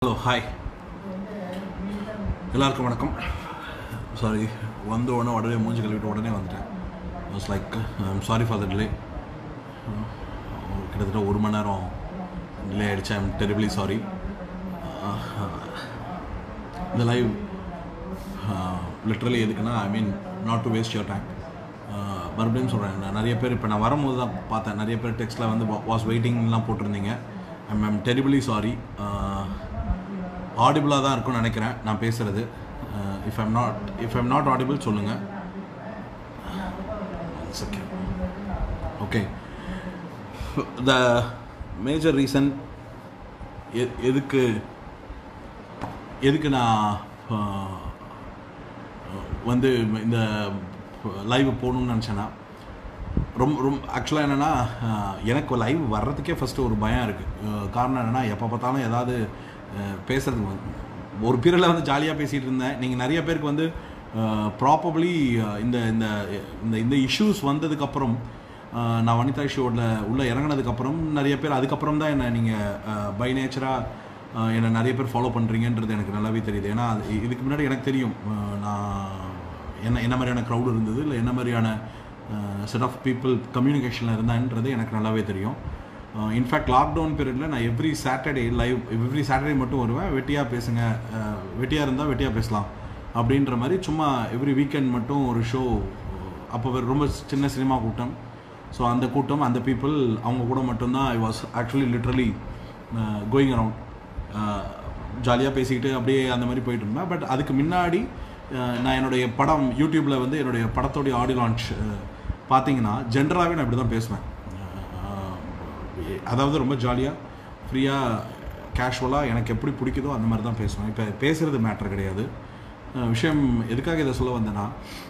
Hello hi எல்லாருக்கும் வணக்கம் sorry வந்த உடனே உடனே மூஞ்சி கழுவிட்டு உடனே வந்துட்டேன் was like I'm sorry for the delay கிட்டத்தட்ட ஒரு மணி நேரம் டிலே ஆகிடுச்சு ஐம் டெரிபிளி சாரி இந்த லைவ் லிட்ரலி எதுக்குன்னா I mean not to waste your time மறுபடியும் சொல்கிறேன் நான் நிறைய பேர் இப்போ நான் வரும்போது தான் பார்த்தேன் நிறைய பேர் டெக்ஸ்ட்டில் வந்து வாஸ் வெயிட்டிங்லாம் போட்டிருந்தீங்க ஐம் ஐம் டெரிபிளி சாரி ஆடிபிளாக தான் இருக்கும்னு நினைக்கிறேன் நான் பேசுகிறது if I'm not if I'm not audible சொல்லுங்கள் ஓகே த மேஜர் ரீசன் எதுக்கு எதுக்கு நான் ஆஹ், வந்து இந்த லைவ் போகணும்னு நினச்சேன்னா ரொம்ப ரொம்ப ஆக்சுவலாக என்னென்னா எனக்கு லைவ் வர்றதுக்கே ஃபஸ்ட்டு ஒரு பயம் இருக்குது காரணம் என்னென்னா எப்போ பார்த்தாலும் ஏதாவது பேசுகிறது ஒரு பீரியடில் வந்து ஜாலியாக பேசிகிட்டு இருந்தேன் நீங்கள் நிறைய பேருக்கு வந்து ப்ராப்பப்ளி இந்த இந்த இந்த இந்த இஷ்யூஸ் வந்ததுக்கப்புறம் நான் வனிதா ஷோவில் உள்ளே இறங்கினதுக்கப்புறம் நிறைய பேர் அதுக்கப்புறம் தான் என்னை நீங்கள் பை நேச்சராக என்னை நிறைய பேர் ஃபாலோ பண்ணுறீங்கன்றது எனக்கு நல்லாவே தெரியுது ஏன்னா அது- இதுக்கு முன்னாடி எனக்கு தெரியும் அஹ், நான் என்ன என்ன மாதிரியான க்ரௌடு இருந்தது இல்லை என்ன மாதிரியான செட் ஆஃப் பீப்புள் கம்யூனிகேஷனில் இருந்தான்றது எனக்கு நல்லாவே தெரியும் இன்ஃபேக்ட் லாக்டவுன் பீரியடில் நான் every Saturday live every Saturday மட்டும் வருவேன் வெட்டியாக பேசுங்க வெட்டியாக இருந்தால் வெட்டியாக பேசலாம் அப்படின்ற மாதிரி சும்மா எவ்ரி வீக்கெண்ட் மட்டும் ஒரு ஷோ அப்போ ஒரு ரொம்ப சின்ன சினிமா கூட்டம் ஸோ அந்த கூட்டம் அந்த பீப்புள் அவங்க கூட மட்டும்தான் I was actually literally going around ஜாலியாக பேசிக்கிட்டு அப்படியே அந்த மாதிரி போயிட்டு இருந்தேன் பட் அதுக்கு முன்னாடி அஹ், நான் என்னுடைய படம் யூடியூப்பில் வந்து என்னுடைய படத்தோடைய ஆடியோ லான்ச் பார்த்தீங்கன்னா ஜென்ரலாகவே நான் இப்படி தான் பேசுவேன் அஹ், அதாவது ரொம்ப ஜாலியாக ஃப்ரீயாக கேஷுவலாக எனக்கு எப்படி பிடிக்குதோ அந்த மாதிரி தான் பேசுவேன் இப்போ பேசுகிறது மேட்ரு கிடையாது அஹ், விஷயம் எதுக்காக இதை சொல்ல வந்தேன்னா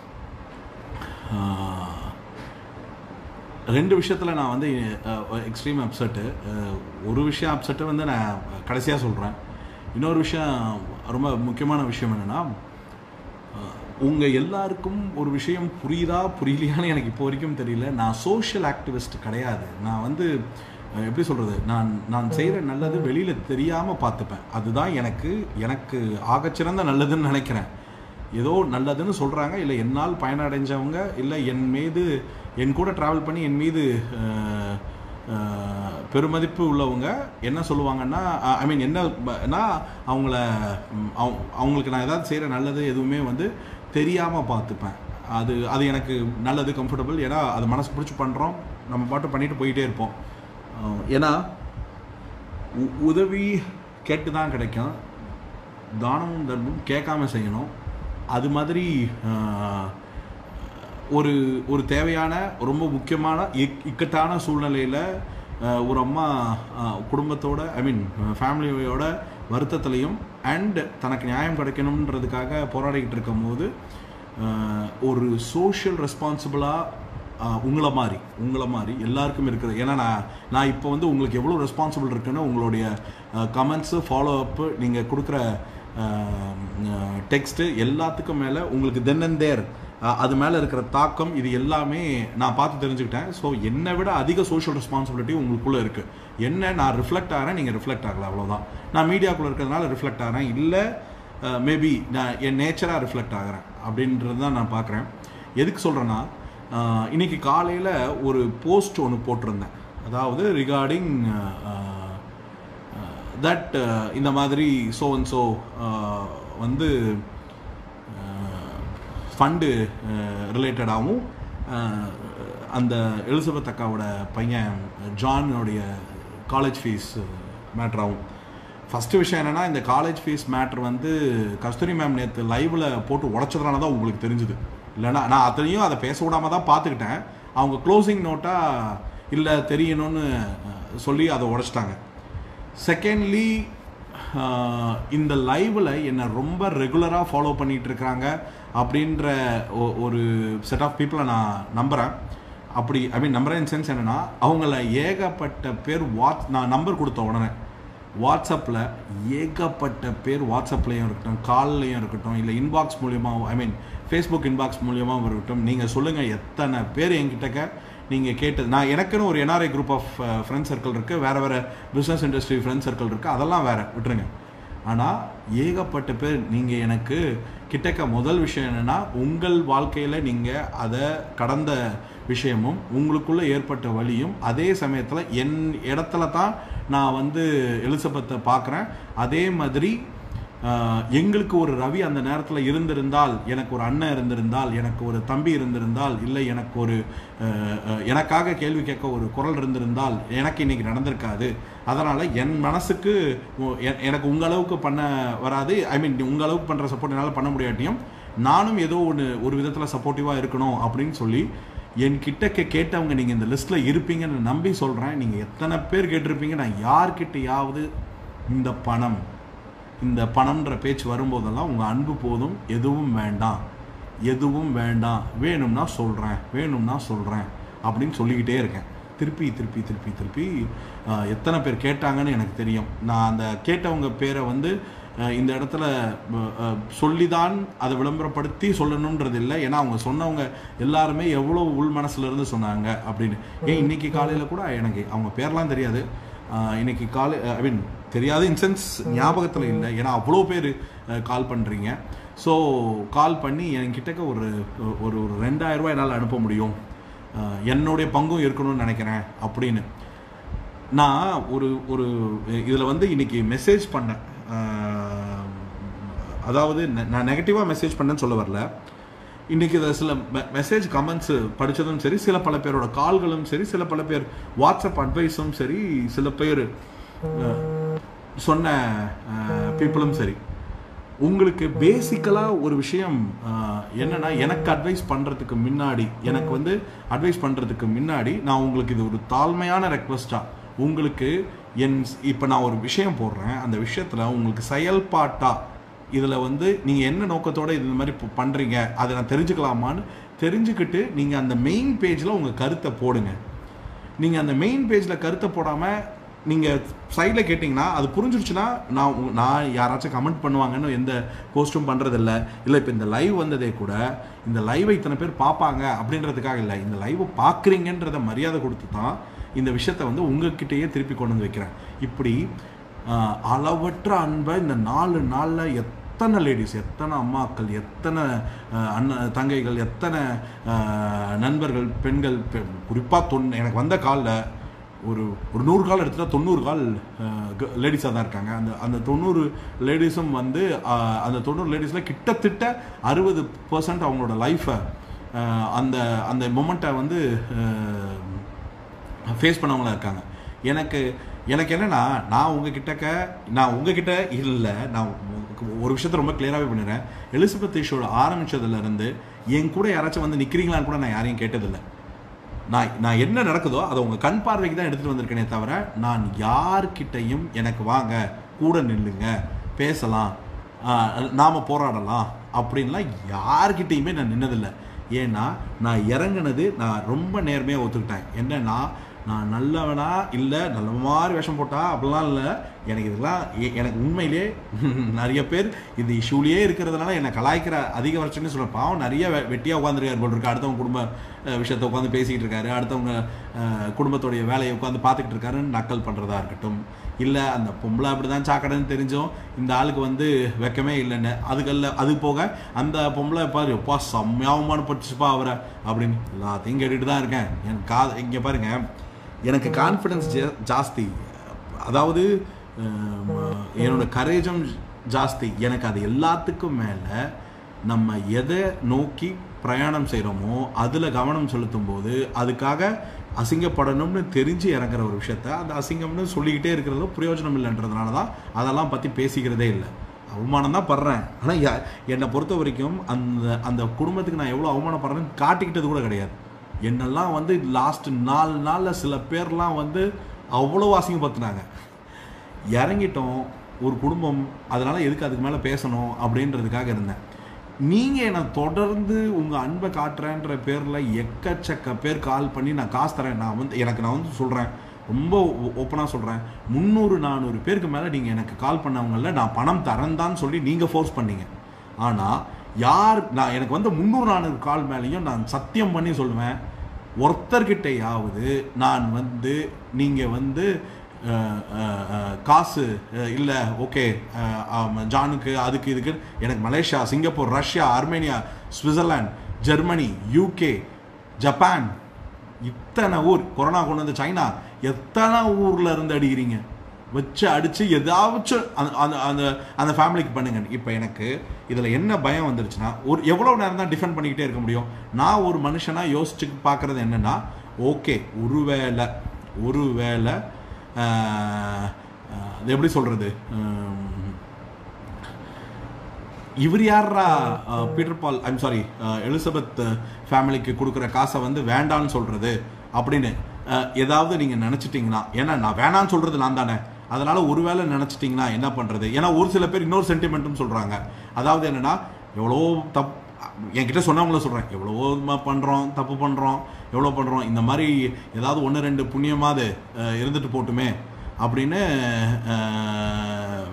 ஆஹ், ரெண்டு விஷயத்தில் நான் வந்து எக்ஸ்ட்ரீம் அப்செட்டு ஒரு விஷயம் அப்செட்டு வந்து நான் கடைசியாக சொல்கிறேன் இன்னொரு விஷயம் ரொம்ப முக்கியமான விஷயம் என்னென்னா உங்கள் எல்லாருக்கும் ஒரு விஷயம் புரியுதா புரியலையான்னு எனக்கு இப்போ வரைக்கும் தெரியல நான் சோஷியல் ஆக்டிவிஸ்ட் கிடையாது நான் வந்து அஹ், எப்படி சொல்கிறது நான் நான் செய்கிற நல்லது வெளியில் தெரியாமல் பார்த்துப்பேன் அதுதான் எனக்கு எனக்கு ஆகச்சிறந்த நல்லதுன்னு நினைக்கிறேன் ஏதோ நல்லதுன்னு சொல்கிறாங்க இல்லை என்னால் பயனடைஞ்சவங்க இல்லை என் மீது என் கூட ட்ராவல் பண்ணி என் மீது அஹ், அஹ், பெருமதிப்பு உள்ளவங்க என்ன சொல்லுவாங்கன்னா ஐ மீன் என்னன்னா அவங்கள ம், அவங்க- அவங்களுக்கு நான் ஏதாவது செய்கிற நல்லது எதுவுமே வந்து தெரியாமல் பார்த்துப்பேன் அது அது எனக்கு நல்லது கம்ஃபர்டபுள் ஏன்னா அது மனசு பிடிச்சி பண்ணுறோம் நம்ம பாட்டு பண்ணிட்டு போயிட்டே இருப்போம் அஹ், ஏன்னா உ- உதவி கேட்டு தான் கிடைக்கும் தானமும் தர்மம் கேட்காம செய்யணும் அது மாதிரி ஆஹ், ஒரு ஒரு தேவையான ரொம்ப முக்கியமான இக் இக்கட்டான சூழ்நிலையில் ஒரு அம்மா ஆஹ், குடும்பத்தோட ஐ மீன் ஃபேமிலியோட வருத்தத்துலையும் அண்ட் தனக்கு நியாயம் கிடைக்கணுன்றதுக்காக போராடிக்கிட்டு இருக்கும்போது ஆஹ், ஒரு சோஷியல் ரெஸ்பான்சிபிளாக உங்களை மாதிரி உங்களை மாதிரி எல்லாருக்கும் இருக்குது ஏன்னா நான் நான் இப்போ வந்து உங்களுக்கு எவ்வளோ ரெஸ்பான்சிபிள் இருக்குன்னு உங்களுடைய கமெண்ட்ஸு ஃபாலோ அப்பு நீங்கள் கொடுக்குற டெக்ஸ்ட்டு எல்லாத்துக்கும் மேலே உங்களுக்கு தென் அண்ட் தேர் அது மேலே இருக்கிற தாக்கம் இது எல்லாமே நான் பார்த்து தெரிஞ்சுக்கிட்டேன் ஸோ என்னை விட அதிக சோஷியல் ரெஸ்பான்சிபிலிட்டி உங்களுக்குள்ளே இருக்குது என்ன நான் ரிஃப்ளெக்ட் ஆகிறேன் நீங்கள் ரிஃப்ளெக்ட் ஆகல அவ்வளோதான் நான் மீடியாக்குள்ளே இருக்கிறதுனால ரிஃப்ளெக்ட் ஆகிறேன் இல்லை மேபி நான் என் நேச்சராக ரிஃப்ளெக்ட் ஆகிறேன் அப்படின்றது தான் நான் பார்க்குறேன் எதுக்கு சொல்கிறேன்னா இன்னைக்கு காலையில் ஒரு போஸ்ட் ஒன்று போட்டிருந்தேன் அதாவது ரிகார்டிங் தட் இந்த மாதிரி ஸோ அண்ட் ஸோ வந்து ஃபண்டு ரிலேட்டடாகவும் அந்த எலிசபெத் அக்காவோட பையன் ஜானுடைய காலேஜ் ஃபீஸ் மேட்ராகவும் ஃபஸ்ட்டு விஷயம் என்னென்னா இந்த காலேஜ் ஃபீஸ் மேட்ரு வந்து கஸ்தூரி மேம் நேற்று லைவில் போட்டு உடச்சதுனால தான் உங்களுக்கு தெரிஞ்சுது இல்லைன்னா நான் அத்தனையும் அதை பேச விடாம தான் பார்த்துக்கிட்டேன் அவங்க க்ளோசிங் நோட்டாக இல்லை தெரியணும்னு அஹ், சொல்லி அதை உடச்சிட்டாங்க செகண்ட்லி இந்த லைவில் என்னை ரொம்ப ரெகுலராக ஃபாலோ பண்ணிட்டு இருக்காங்க அப்படின்ற ஒ- ஒரு செட் ஆஃப் பீப்புளை நான் நம்புகிறேன் அப்படி ஐ மீன் நம்புறேன் சென்ஸ் என்னென்னா அவங்கள ஏகப்பட்ட பேர் வாட்ஸ் நான் நம்பர் கொடுத்த உடனே வாட்ஸ்அப்பில் ஏகப்பட்ட பேர் வாட்ஸ்அப்லேயும் இருக்கட்டும் கால்லையும் இருக்கட்டும் இல்லை இன்பாக்ஸ் மூலியமாக ஐ மீன் ஃபேஸ்புக் இன்பாக்ஸ் மூலியமாக இருக்கட்டும் நீங்கள் சொல்லுங்கள் எத்தனை பேர் என்கிட்டக்க நீங்கள் கேட்டது நான் எனக்குன்னு ஒரு NRI group of friend circle இருக்குது வேறு வேறு பிஸ்னஸ் இண்டஸ்ட்ரி ஃப்ரெண்ட் சர்க்கிள் இருக்குது அதெல்லாம் வேறு விட்டுருங்க ஆனால் ஏகப்பட்ட பேர் நீங்கள் எனக்கு கிட்டக்க முதல் விஷயம் என்னென்னா உங்கள் வாழ்க்கையில் நீங்கள் அதை கடந்த விஷயமும் உங்களுக்குள்ளே ஏற்பட்ட வழியும் அதே சமயத்தில் என் இடத்துல தான் நான் வந்து எலிசபெத்தை பார்க்குறேன் அதே மாதிரி ஆஹ், எங்களுக்கு ஒரு ரவி அந்த நேரத்தில் இருந்திருந்தால் எனக்கு ஒரு அண்ணன் இருந்திருந்தால் எனக்கு ஒரு தம்பி இருந்திருந்தால் இல்லை எனக்கு ஒரு ஆஹ், ஆஹ், எனக்காக கேள்வி கேட்க ஒரு குரல் இருந்திருந்தால் எனக்கு இன்னைக்கு நடந்திருக்காது அதனால் என் மனசுக்கு உ- எ- எனக்கு உங்கள் அளவுக்கு பண்ண வராது ஐ மீன் உங்கள் அளவுக்கு பண்ணுற சப்போர்ட் என்னால் பண்ண முடியாட்டியும் நானும் ஏதோ ஒன்று ஒரு விதத்தில் சப்போர்ட்டிவாக இருக்கணும் அப்படின்னு சொல்லி என் கிட்டக்க கேட்டவங்க நீங்கள் இந்த லிஸ்ட்டில் இருப்பீங்கன்னு நம்பி சொல்கிறேன் நீங்கள் எத்தனை பேர் கேட்டிருப்பீங்க நான் யார்கிட்டயாவது இந்த பணம் இந்த பணம்ன்ற பேச்சு வரும்போதெல்லாம் உங்கள் அன்பு போதும் எதுவும் வேண்டாம் எதுவும் வேண்டாம் வேணும்னா சொல்கிறேன் வேணும்னா சொல்கிறேன் அப்படின்னு சொல்லிக்கிட்டே இருக்கேன் திருப்பி திருப்பி திருப்பி திருப்பி ஆஹ், எத்தனை பேர் கேட்டாங்கன்னு எனக்கு தெரியும் நான் அந்த கேட்டவங்க பேரை வந்து ஆஹ், இந்த இடத்துல சொல்லி தான் அதை விளம்பரப்படுத்தி சொல்லணுன்றது இல்லை ஏன்னா அவங்க சொன்னவங்க எல்லாருமே எவ்வளோ உள் மனசுல இருந்து சொன்னாங்க அப்படின்னு ஏன் இன்னைக்கு காலையில் கூட எனக்கு அவங்க பேர்லாம் தெரியாது ஆஹ், இன்னைக்கு காலை ஐ மீன் தெரியாத இன்சென்ஸ் ஞாபகத்தில் இல்லை ஏன்னா அவ்வளோ பேர் கால் பண்ணுறீங்க ஸோ கால் பண்ணி என்கிட்டக்க ஒரு ஒரு ஒரு ரெண்டாயிரம் ரூபாய் என்னால் அனுப்ப முடியும் ஆஹ், என்னுடைய பங்கும் இருக்கணும்னு நினைக்கிறேன் அப்படின்னு நான் ஒரு ஒரு இதில் வந்து இன்னைக்கு மெசேஜ் பண்ணேன் ஆஹ், அதாவது நெ- நான் நெகட்டிவாக மெசேஜ் பண்ணேன்னு சொல்ல வரல இன்னைக்கு இதை சில மெசேஜ் கமெண்ட்ஸ் படித்ததும் சரி சில பல பேரோட கால்களும் சரி சில பல பேர் வாட்ஸ்அப் அட்வைஸும் சரி சில பேர் அஹ், சொன்ன பீப்புளும் சரி உங்களுக்கு பேசிக்கலாக ஒரு விஷயம் அஹ், என்னன்னா எனக்கு அட்வைஸ் பண்ணுறதுக்கு முன்னாடி எனக்கு வந்து அட்வைஸ் பண்ணுறதுக்கு முன்னாடி நான் உங்களுக்கு இது ஒரு தாழ்மையான ரெக்வஸ்ட்டாக உங்களுக்கு என் இப்போ நான் ஒரு விஷயம் போடுறேன் அந்த விஷயத்தில் உங்களுக்கு செயல்பாட்டா இதில் வந்து நீங்கள் என்ன நோக்கத்தோட இது இந்த மாதிரி இப்போ பண்ணுறீங்க அதை நான் தெரிஞ்சுக்கலாமான்னு தெரிஞ்சுக்கிட்டு நீங்கள் அந்த மெயின் பேஜில் உங்கள் கருத்தை போடுங்க நீங்கள் அந்த மெயின் பேஜில் கருத்தை போடாமல் நீங்கள் சைடில் கேட்டிங்கன்னா அது புரிஞ்சிருச்சுன்னா நான் உ- நான் யாராச்சும் கமெண்ட் பண்ணுவாங்கன்னு எந்த போஸ்ட்டும் பண்ணுறதில்ல இல்லை இப்போ இந்த லைவ் வந்ததே கூட இந்த லைவை இத்தனை பேர் பார்ப்பாங்க அப்படின்றதுக்காக இல்லை இந்த லைவை பார்க்குறீங்கன்றத மரியாதை கொடுத்து தான் இந்த விஷயத்த வந்து உங்ககிட்டயே திருப்பி கொண்டு வந்து வைக்கிறேன் இப்படி ஆஹ், அளவற்ற அன்பை இந்த நாலு நாளில் எத்தனை லேடிஸ் எத்தனை அம்மாக்கள் எத்தனை ஆஹ், அண்ணன் தங்கைகள் எத்தனை ஆஹ், நண்பர்கள் பெண்கள் குறிப்பாக தொன் எனக்கு வந்த காலில் ஒரு ஒரு நூறு கால் எடுத்துட்டா தொண்ணூறு கால் லேடிஸாக தான் இருக்காங்க அந்த அந்த தொண்ணூறு லேடிஸும் வந்து ஆஹ், அந்த தொண்ணூறு லேடிஸில் கிட்டத்தட்ட அறுபது பர்சன்ட் அவங்களோட லைஃப்பை அந்த அந்த மொமெண்ட்டை வந்து ஃபேஸ் பண்ணவங்களா இருக்காங்க எனக்கு எனக்கு என்னன்னா நான் உங்ககிட்டக்க நான் உங்ககிட்ட இல்லை நான் உ- ஒரு விஷயத்த ரொம்ப கிளியராகவே பண்ணிடுறேன் எலிசபெத் இஷ்யூட ஆரம்பிச்சதுல இருந்து என் கூட யாராச்சும் வந்து நிற்கிறீங்களான்னு கூட நான் யாரையும் கேட்டதில்லை நான் நான் என்ன நடக்குதோ அதை உங்கள் கண் பார்வைக்கு தான் எடுத்துகிட்டு வந்திருக்கேனே தவிர நான் யார்கிட்டையும் எனக்கு வாங்க கூட நில்லுங்க பேசலாம் ஆஹ், நாம போராடலாம் அப்படின்லாம் யார்கிட்டயுமே நான் நின்னதில்லை ஏன்னா நான் இறங்குனது நான் ரொம்ப நேர்மையாக ஒத்துக்கிட்டேன் என்னன்னா நான் நல்லவனா இல்லை நல்ல மாதிரி வேஷம் போட்டா அப்படிலாம் இல்லை எனக்கு இதெல்லாம் எ- எனக்கு உண்மையிலே நிறைய பேர் இந்த இஷ்யூலேயே இருக்கிறதுனால என்னை கலாய்க்கிற அதிகபட்சம்னு சொல்ல பாவம் நிறைய வெ- வெட்டியா உட்காந்துருக்காரு போல் இருக்கு அடுத்தவங்க குடும்ப அஹ், விஷயத்தை உட்காந்து பேசிக்கிட்டு இருக்காரு அடுத்தவங்க அஹ், குடும்பத்துடைய வேலையை உட்காந்து பார்த்துக்கிட்டு இருக்காருன்னு நக்கல் பண்ணுறதா இருக்கட்டும் இல்லை அந்த பொம்பளை அப்படி தான் சாக்கடைன்னு தெரிஞ்சும் இந்த ஆளுக்கு வந்து வெக்கமே இல்லைன்னு அதுக்கல்ல அது போக அந்த பொம்பளை பாரு எப்பா செம்மையாவமான பட்டுச்சுப்பா அவரை அப்படின்னு எல்லாத்தையும் கேட்டுட்டு தான் இருக்கேன் என் கா இங்கே பாருங்க எனக்கு கான்ஃபிடன்ஸ் ஜாஸ்தி அதாவது அஹ், என்னோட கரேஜும் ஜாஸ்தி எனக்கு அது எல்லாத்துக்கும் மேலே நம்ம எதை நோக்கி பிரயாணம் செய்கிறோமோ அதில் கவனம் செலுத்தும் போது அதுக்காக அசிங்கப்படணும்னு தெரிஞ்சு இறங்குற ஒரு விஷயத்த அந்த அசிங்கம்னு சொல்லிக்கிட்டே இருக்கிறது பிரயோஜனம் இல்லைன்றதுனால தான் அதெல்லாம் பற்றி பேசிக்கிறதே இல்லை அவமானம் தான் படுறேன் ஆனால் என்னை பொறுத்த வரைக்கும் அந்த அந்த குடும்பத்துக்கு நான் எவ்வளோ அவமானப்படுறேன்னு காட்டிக்கிட்டது கூட கிடையாது என்னெல்லாம் வந்து லாஸ்ட் நாலு நாளில் சில பேர்லாம் வந்து அவ்வளோ அசிங்கப்படுத்துனாங்க இறங்கிட்டோம் ஒரு குடும்பம் அதனால எதுக்கு அதுக்கு மேலே பேசணும் அப்படின்றதுக்காக இருந்தேன் நீங்கள் என்னை தொடர்ந்து உங்கள் அன்பை காட்டுறேன்ற பேரில் எக்கச்சக்க பேர் கால் பண்ணி நான் காசு தரேன் நான் வந்து எனக்கு நான் வந்து சொல்கிறேன் ரொம்ப ஓப்பனாக சொல்கிறேன் முந்நூறு நானூறு பேருக்கு மேலே நீங்கள் எனக்கு கால் பண்ணவங்கள நான் பணம் தரேன் தான் சொல்லி நீங்கள் ஃபோர்ஸ் பண்ணீங்க ஆனால் யார் நான் எனக்கு வந்து முந்நூறு நானூறு கால் மேலேயும் நான் சத்தியம் பண்ணி சொல்லுவேன் ஒருத்தர்கிட்டயாவது நான் வந்து நீங்கள் வந்து அஹ், அஹ், அஹ், காசு இல்லை ஓகே ஜானுக்கு அதுக்கு இதுக்கு எனக்கு Malaysia Singapore Russia Armenia Switzerland Germany UK Japan இத்தனை ஊர் கொரோனா கொண்டு வந்து சைனா எத்தனை ஊர்ல இருந்து அடிக்கிறீங்க வச்சு அடிச்சு ஏதாச்சும் அந்த அந்த அந்த அந்த ஃபேமிலிக்கு பண்ணுங்க இப்போ எனக்கு இதில் என்ன பயம் வந்துருச்சுன்னா ஒரு எவ்வளோ நேரம் தான் டிஃபெண்ட் பண்ணிக்கிட்டே இருக்க முடியும் நான் ஒரு மனுஷனாக யோசிச்சு பார்க்குறது என்னென்னா ஓகே ஒருவேளை ஒருவேளை ஆஹ், ஆஹ், அது எப்படி சொல்கிறது இவர் யாரா ah, Peter Paul I'm sorry Elizabeth ஃபேமிலிக்கு கொடுக்குற காசை வந்து வேண்டான்னு சொல்றது அப்படின்னு அஹ், ஏதாவது நீங்க நினைச்சிட்டீங்கன்னா ஏன்னா நான் வேணான்னு சொல்றது நான் தானே அதனால ஒருவேளை நினைச்சிட்டீங்கன்னா என்ன பண்றது ஏன்னா ஒரு சில பேர் இன்னொரு சென்டிமெண்ட்டும் சொல்றாங்க அதாவது என்னன்னா எவ்வளோ தப் என்கிட்ட சொன்னவங்கள சொல்றேன் எவ்வளவோ ம- பண்றோம் தப்பு பண்றோம் எவ்வளோ பண்றோம் இந்த மாதிரி ஏதாவது ஒன்று ரெண்டு புண்ணியமாவது அஹ், இருந்துட்டு போட்டுமே அப்படின்னு அஹ்,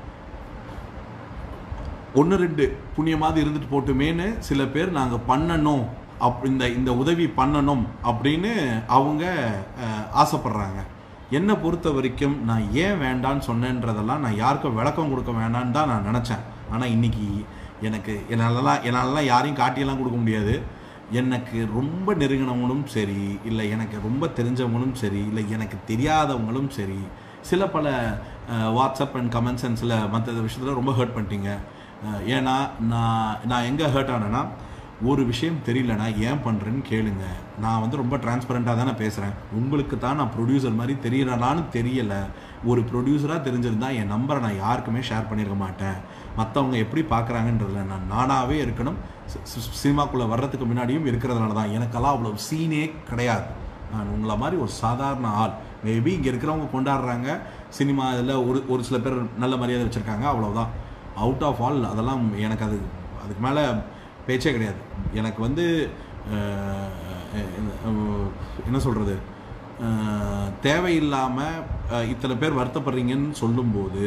ஒன்று ரெண்டு புண்ணியமாவது இருந்துட்டு போட்டுமேன்னு சில பேர் நாங்கள் பண்ணணும் அப் இந்த இந்த உதவி பண்ணணும் அப்படின்னு அவங்க அஹ், ஆசைப்படுறாங்க என்னை பொறுத்த வரைக்கும் நான் ஏன் வேண்டான்னு சொன்னேன்றதெல்லாம் நான் யாருக்கும் விளக்கம் கொடுக்க வேண்டான்னு தான் நான் நினச்சேன் ஆனால் இன்னைக்கு எனக்கு என்னாலலாம் என்னாலலாம் யாரையும் காட்டியெல்லாம் கொடுக்க முடியாது எனக்கு ரொம்ப நெருங்கினவங்களும் சரி இல்லை எனக்கு ரொம்ப தெரிஞ்சவங்களும் சரி இல்லை எனக்கு தெரியாதவங்களும் சரி சில பல ah, WhatsApp and comments and சில மற்ற விஷயத்தில் ரொம்ப ஹர்ட் பண்ணிட்டீங்க அஹ், ஏன்னா நான் நான் எங்கே ஹர்ட் ஆனேன்னா ஒரு விஷயம் தெரியலனா ஏன் பண்ணுறேன்னு கேளுங்க நான் வந்து ரொம்ப டிரான்ஸ்பரண்ட்டாக தானே பேசுகிறேன் உங்களுக்கு தான் நான் ப்ரொடியூசர் மாதிரி தெரியறனான்னு தெரியலை ஒரு ப்ரொடியூசராக தெரிஞ்சிருந்தா என் நம்பரை நான் யாருக்குமே ஷேர் பண்ணியிருக்க மாட்டேன் மற்றவங்க எப்படி பார்க்குறாங்கன்றதுல நான் நானாகவே இருக்கணும் சி- சி- சினிமாக்குள்ளே வர்றதுக்கு முன்னாடியும் இருக்கிறதுனால தான் எனக்கெல்லாம் அவ்வளோ சீனே கிடையாது நான் உங்களை மாதிரி ஒரு சாதாரண ஆள் மேபி இங்கே இருக்கிறவங்க கொண்டாடுறாங்க சினிமா இதில் ஒரு ஒரு சில பேர் நல்ல மரியாதை வச்சுருக்காங்க அவ்வளவுதான் அவுட் ஆஃப் ஆல் அதெல்லாம் எனக்கு அது அதுக்கு மேலே பேச்சே கிடையாது எனக்கு வந்து அஹ், அஹ், என்ன சொல்கிறது தேவையில்லாமல் இத்தனை பேர் வருத்தப்படுறீங்கன்னு சொல்லும்போது